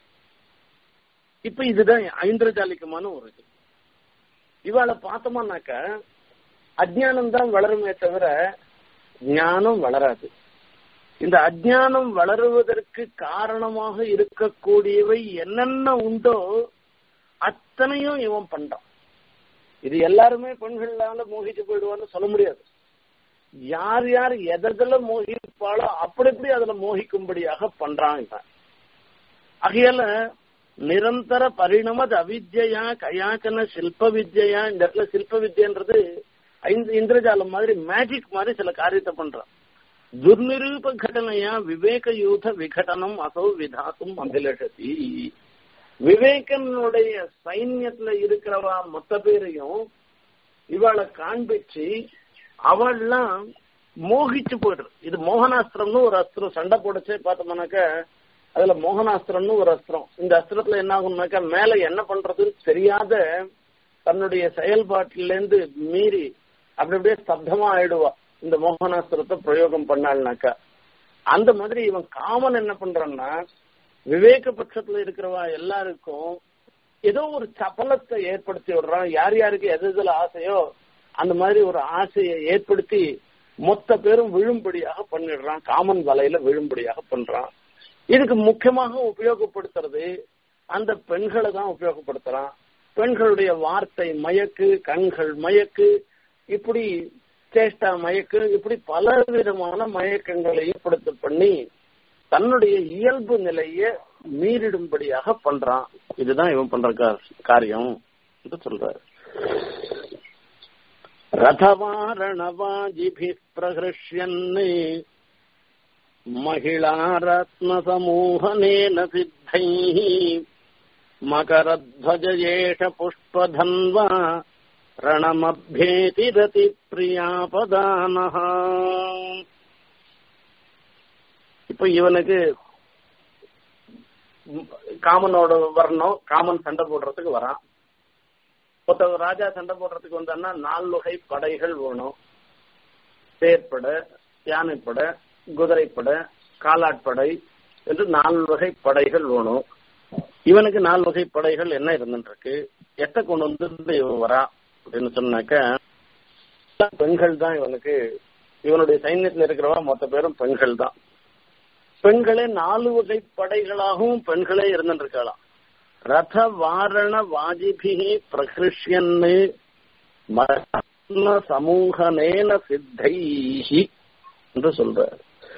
இப்ப இதுதான் ஐந்திரஜாலிகமான ஒரு இது இவாளை பார்த்தோம்னாக்க அஜ்ஞானம் தான் வளருமே தவிர ஞானம் வளராது இந்த அஜ்ஞானம் வளருவதற்கு காரணமாக இருக்கக்கூடியவை என்னென்ன உண்டோ அத்தனையும் இவன் பண்றான் இது எல்லாருமே பெண்களால மோகிச்சு போயிடுவான்னு சொல்ல முடியாது யார் யார் எதில் மோகிப்பாளோ அப்படி எப்படி அதுல மோகிக்கும்படியாக பண்றான் இவன் ஆகையால நிரந்தர பரிணமது அவித்யா கயாச்சன சில்ப வித்யா இந்த இடத்துல சில்ப வித்யன்றது ஐந்து இந்திரஜாலம் மாதிரி மேஜிக் மாதிரி சில காரியத்தை பண்றான் துர்நிரூப கடனையா விவேக யூத விகடனம் அசௌ விதாத்தும் அபிலஷதி விவேகனுடைய சைன்யத்துல இருக்கிறவா மொத்த பேரையும் இவளை காண்பிச்சு அவள்லாம் மோகிச்சு போயிடுறது இது மோகனாஸ்திரம்னு ஒரு அஸ்திரம் சண்டை போடச்சே பார்த்தோம்னாக்க அதுல மோகனாஸ்திரம்னு ஒரு அஸ்திரம் இந்த அஸ்திரத்துல என்ன ஆகும்னாக்கா மேல என்ன பண்றதுன்னு தெரியாத தன்னுடைய செயல்பாட்டிலேருந்து மீறி அப்படி அப்படியே ஸ்தப்தமா ஆயிடுவா இந்த மோகனாஸ்திரத்தை பிரயோகம் பண்ணாள்னாக்கா அந்த மாதிரி இவன் காமன் என்ன பண்றான்னா விவேக பட்சத்துல இருக்கிறவா எல்லாருக்கும் ஏதோ ஒரு சபலத்தை ஏற்படுத்தி விடுறான் யார் யாருக்கு எது எதுல ஆசையோ அந்த மாதிரி ஒரு ஆசையை ஏற்படுத்தி மொத்த பேரும் விழும்படியாக பண்ணிடுறான் காமன் வலையில விழும்படியாக பண்றான் இதுக்கு முக்கியமாக உபயோகப்படுத்துறது அந்த பெண்களை தான் உபயோகப்படுத்துறான் பெண்களுடைய வார்த்தை மயக்கு கண்கள் மயக்கு இப்படி சேஷ்டா மயக்கு இப்படி பல விதமான மயக்கங்களை ஏற்படுத்த பண்ணி தன்னுடைய இயல்பு நிலைய மீறிடும்படியாக பண்றான் இதுதான் இவன் பண்ற காரியம் என்று சொல்றாரு ரதவாரணவாஜிபி பிரகிருஷ்யன்னு महिलारत्नसमूहनेन सिद्धैः मकरध्वजयेष पुष्पधन्वा ரணமபேதி ரதி பிரியாபதானஹ இப்ப இவனுக்கு காமனோட வரணும் காமன் சண்டை போடுறதுக்கு வரான் ஒருத்தவங்க ராஜா சண்டை போடுறதுக்கு வந்தான்னா நால் வகை படைகள் வேணும் தேர்ப்படை யானைப்படை குதிரைப்படை காலாட்படை என்று நாலு வகை படைகள் வேணும் இவனுக்கு நாலு வகை படைகள் என்ன இருந்துருக்கு எட்ட கொண்டு வந்து இவன் வரா அப்படின்னு சொன்னாக்க பெண்கள் தான் இவனுக்கு இவனுடைய சைன்யத்தில் இருக்கிறவா மொத்த பேரும் பெண்கள் தான் பெண்களே நாலு வகை படைகளாகவும் பெண்களே இருந்துருக்கலாம் ரத வாரண வாஜிபிகி பிரகிருஷ்யன்னு சமூகனேன சித்தைஹி என்று சொல்றார்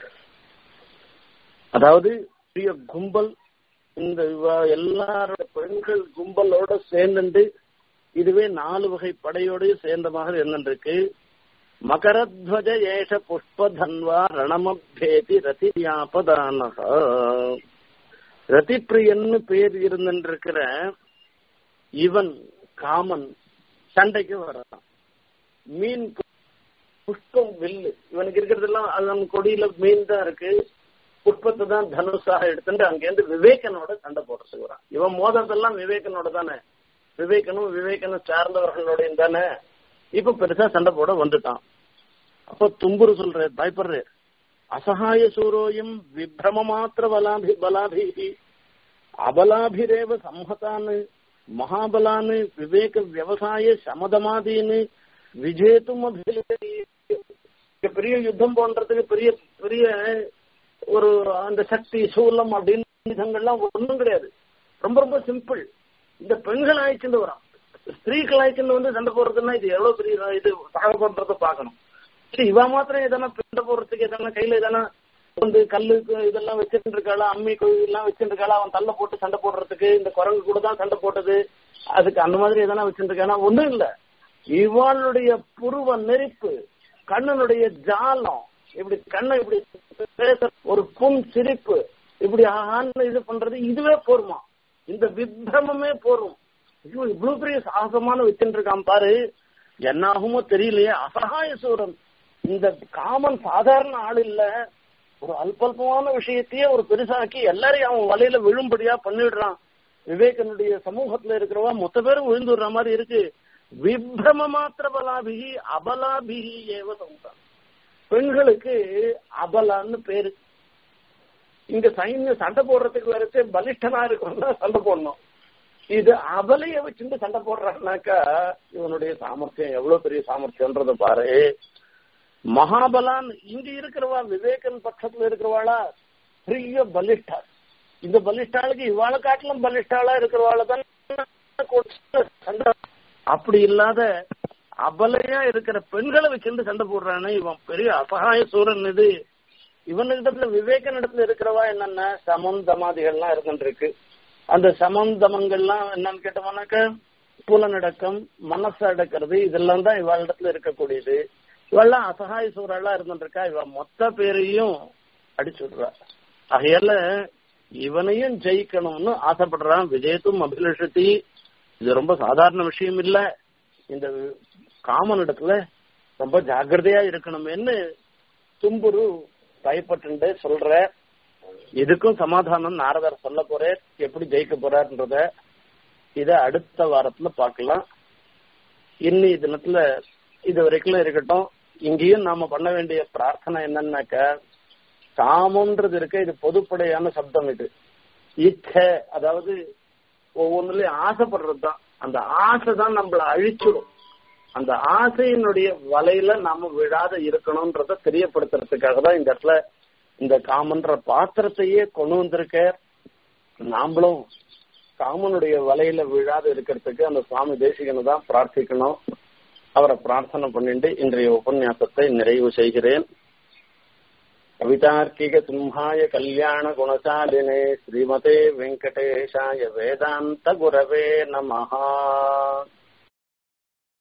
அதாவது பெரிய கும்பல் இந்த எல்லாரோட பெண்கள் கும்பலோட சேர்ந்து இதுவே நாலு வகை படையோடு சேர்ந்தமாக இருந்திருக்கு மகரத்வஜ ஏஷ புஷ்பதன்வா ரணமபேதி ரதியாபதானக ரதிப்பிரியன்னு பேர் இருந்திருக்கிற இவன் காமன் சண்டைக்கு வரான் மீன் புஷ்பம் வில்லு இவனுக்கு இருக்கிறதெல்லாம் அதன் கொடியில மீன் தான் இருக்கு புஷ்பத்தை தான் தனுஷாக எடுத்துட்டு அங்கேருந்து விவேகனோட சண்டை போடுறதுக்கு வரான் இவன் மோதறதெல்லாம் விவேகனோட தானே விவேகனும் விவேகனும் சார்ந்தவர்களோட தானே இப்ப பெருசா சண்டை போட வந்துட்டான் அப்ப தும்புரு சொல்ற பயப்படுற அசகாய சூரோயம் விப்ரம மாத்திர பலாபி பலாபி அபலாபிரேவ சம்ஹதான்னு மகாபலான்னு விவேக விவசாய சமதமாதீன்னு விஜேத்தும் பெரிய யுத்தம் போன்றதுக்கு பெரிய பெரிய ஒரு அந்த சக்தி சூலம் அப்படின்னு இதங்கள்லாம் ஒன்றும் கிடையாது ரொம்ப ரொம்ப சிம்பிள் இந்த பெண்கள் ஆயிடுச்சுட்டு வரான் ஸ்திரீகள் ஆயிடுச்சுன்னு வந்து சண்டை போடுறதுன்னா இது எவ்வளவு பெரிய இது தகவல் பண்றதை பார்க்கணும் சரி இவ மாத்திரம் எதனா சண்டை போடுறதுக்கு எதனா கையில எதனா வந்து கல்லு இதெல்லாம் வச்சுட்டு இருக்காளா அம்மி கோயில் எல்லாம் வச்சுட்டு இருக்காளா அவன் தள்ள போட்டு சண்டை போடுறதுக்கு இந்த குரங்கு கூட தான் சண்டை போட்டது அதுக்கு அந்த மாதிரி எதனா வச்சுட்டு இருக்கானா ஒண்ணும் இல்ல இவாளுடைய புருவ நெருப்பு கண்ணனுடைய ஜாலம் இப்படி கண்ணை இப்படி பேச ஒரு புன் சிரிப்பு இப்படி ஆன்னு இது பண்றது இதுவே போருமா இந்த விப்ரமே போரும் ஐயோ இவ்வளவு பெரிய சாகசமான வச்சுட்டு இருக்கான் பாரு என்னாகுமோ தெரியலையே அசகாய சூரன் இந்த காமன் சாதாரண ஆள் இல்ல ஒரு அல்பல்பமான விஷயத்தையே ஒரு பெருசாக்கி எல்லாரையும் அவன் வலையில விழும்படியா பண்ணிடுறான் விவேகனுடைய சமூகத்துல இருக்கிறவா மொத்த பேரும் விழுந்துடுற மாதிரி இருக்கு விப்ரம மாத்திர பலாபிகி அபலாபிகி ஏவ சமுதான் பெண்களுக்கு அபலான்னு பேரு இங்க சைன்யம் சண்டை போடுறதுக்கு வரைச்சு பலிஷ்டனா இருக்கணும்னா சண்டை போடணும் இது அபலைய வச்சுட்டு சண்டை போடுறான்னாக்கா இவனுடைய சாமர்த்தியம் எவ்வளவு பெரிய சாமர்த்தியம்ன்றத பாரு மகாபலான் இங்க இருக்கிறவா விவேகன் பட்சத்துல இருக்கிறவாளா பெரிய பலிஷ்டா இந்த பலிஷ்டாளுக்கு இவாளை காட்டிலும் பலிஷ்டாளா இருக்கிறவாள தான் சண்டை அப்படி இல்லாத அபலையா இருக்கிற பெண்களை வச்சுட்டு சண்டை போடுறானே இவன் பெரிய அசகாய சூரன் இது இவனிடத்துல விவேகன் இடத்துல இருக்கிறவா என்னன்னா சமம் தமாதிகள்லாம் இருந்துருக்கு அந்த சமம் தமங்கள்லாம் என்னன்னு கேட்டோம்னாக்க புலனடக்கம் மனசு அடக்கிறது இதெல்லாம் தான் இவாளிடத்துல இருக்கக்கூடியது இவெல்லாம் அசகாய சூழலா இருந்துருக்கா இவ மொத்த பேரையும் அடிச்சுடுறா ஆகையால இவனையும் ஜெயிக்கணும்னு ஆசைப்படுறான் விஜயத்தும் அபிலஷத்தி இது ரொம்ப சாதாரண விஷயம் இல்ல இந்த காமன் இடத்துல ரொம்ப ஜாகிரதையா இருக்கணும்னு தும்புரு பயப்பட்டு சொல்ற இதுக்கும் சமாதானம் நாரதர் சொல்ல போறார் எப்படி ஜெயிக்க போறாருன்றத இத அடுத்த வாரத்துல பார்க்கலாம் இன்னி தினத்துல இது வரைக்கும் இருக்கட்டும் இங்கேயும் நாம பண்ண வேண்டிய பிரார்த்தனை என்னன்னாக்க காமம்ன்றது இருக்க இது பொதுப்படையான சப்தம் இது இச்ச அதாவது ஒவ்வொன்றுலயும் ஆசைப்படுறது தான் அந்த ஆசை தான் நம்மள அழிச்சிடும் அந்த ஆசையினுடைய வலையில நாம விழாத இருக்கணும்ன்றத தெரியப்படுத்துறதுக்காக தான் இந்த இடத்துல இந்த காமன்ற பாத்திரத்தையே கொண்டு வந்திருக்க நாமளும் காமனுடைய வலையில விழாத இருக்கிறதுக்கு அந்த சுவாமி தேசிகனை தான் பிரார்த்திக்கணும் அவரை பிரார்த்தனை பண்ணிட்டு இன்றைய உபன்யாசத்தை நிறைவு செய்கிறேன் கவிதார்க்கிக சிம்ஹாய கல்யாண குணசாலினே ஸ்ரீமதே வெங்கடேஷாய வேதாந்த குரவே நமஹா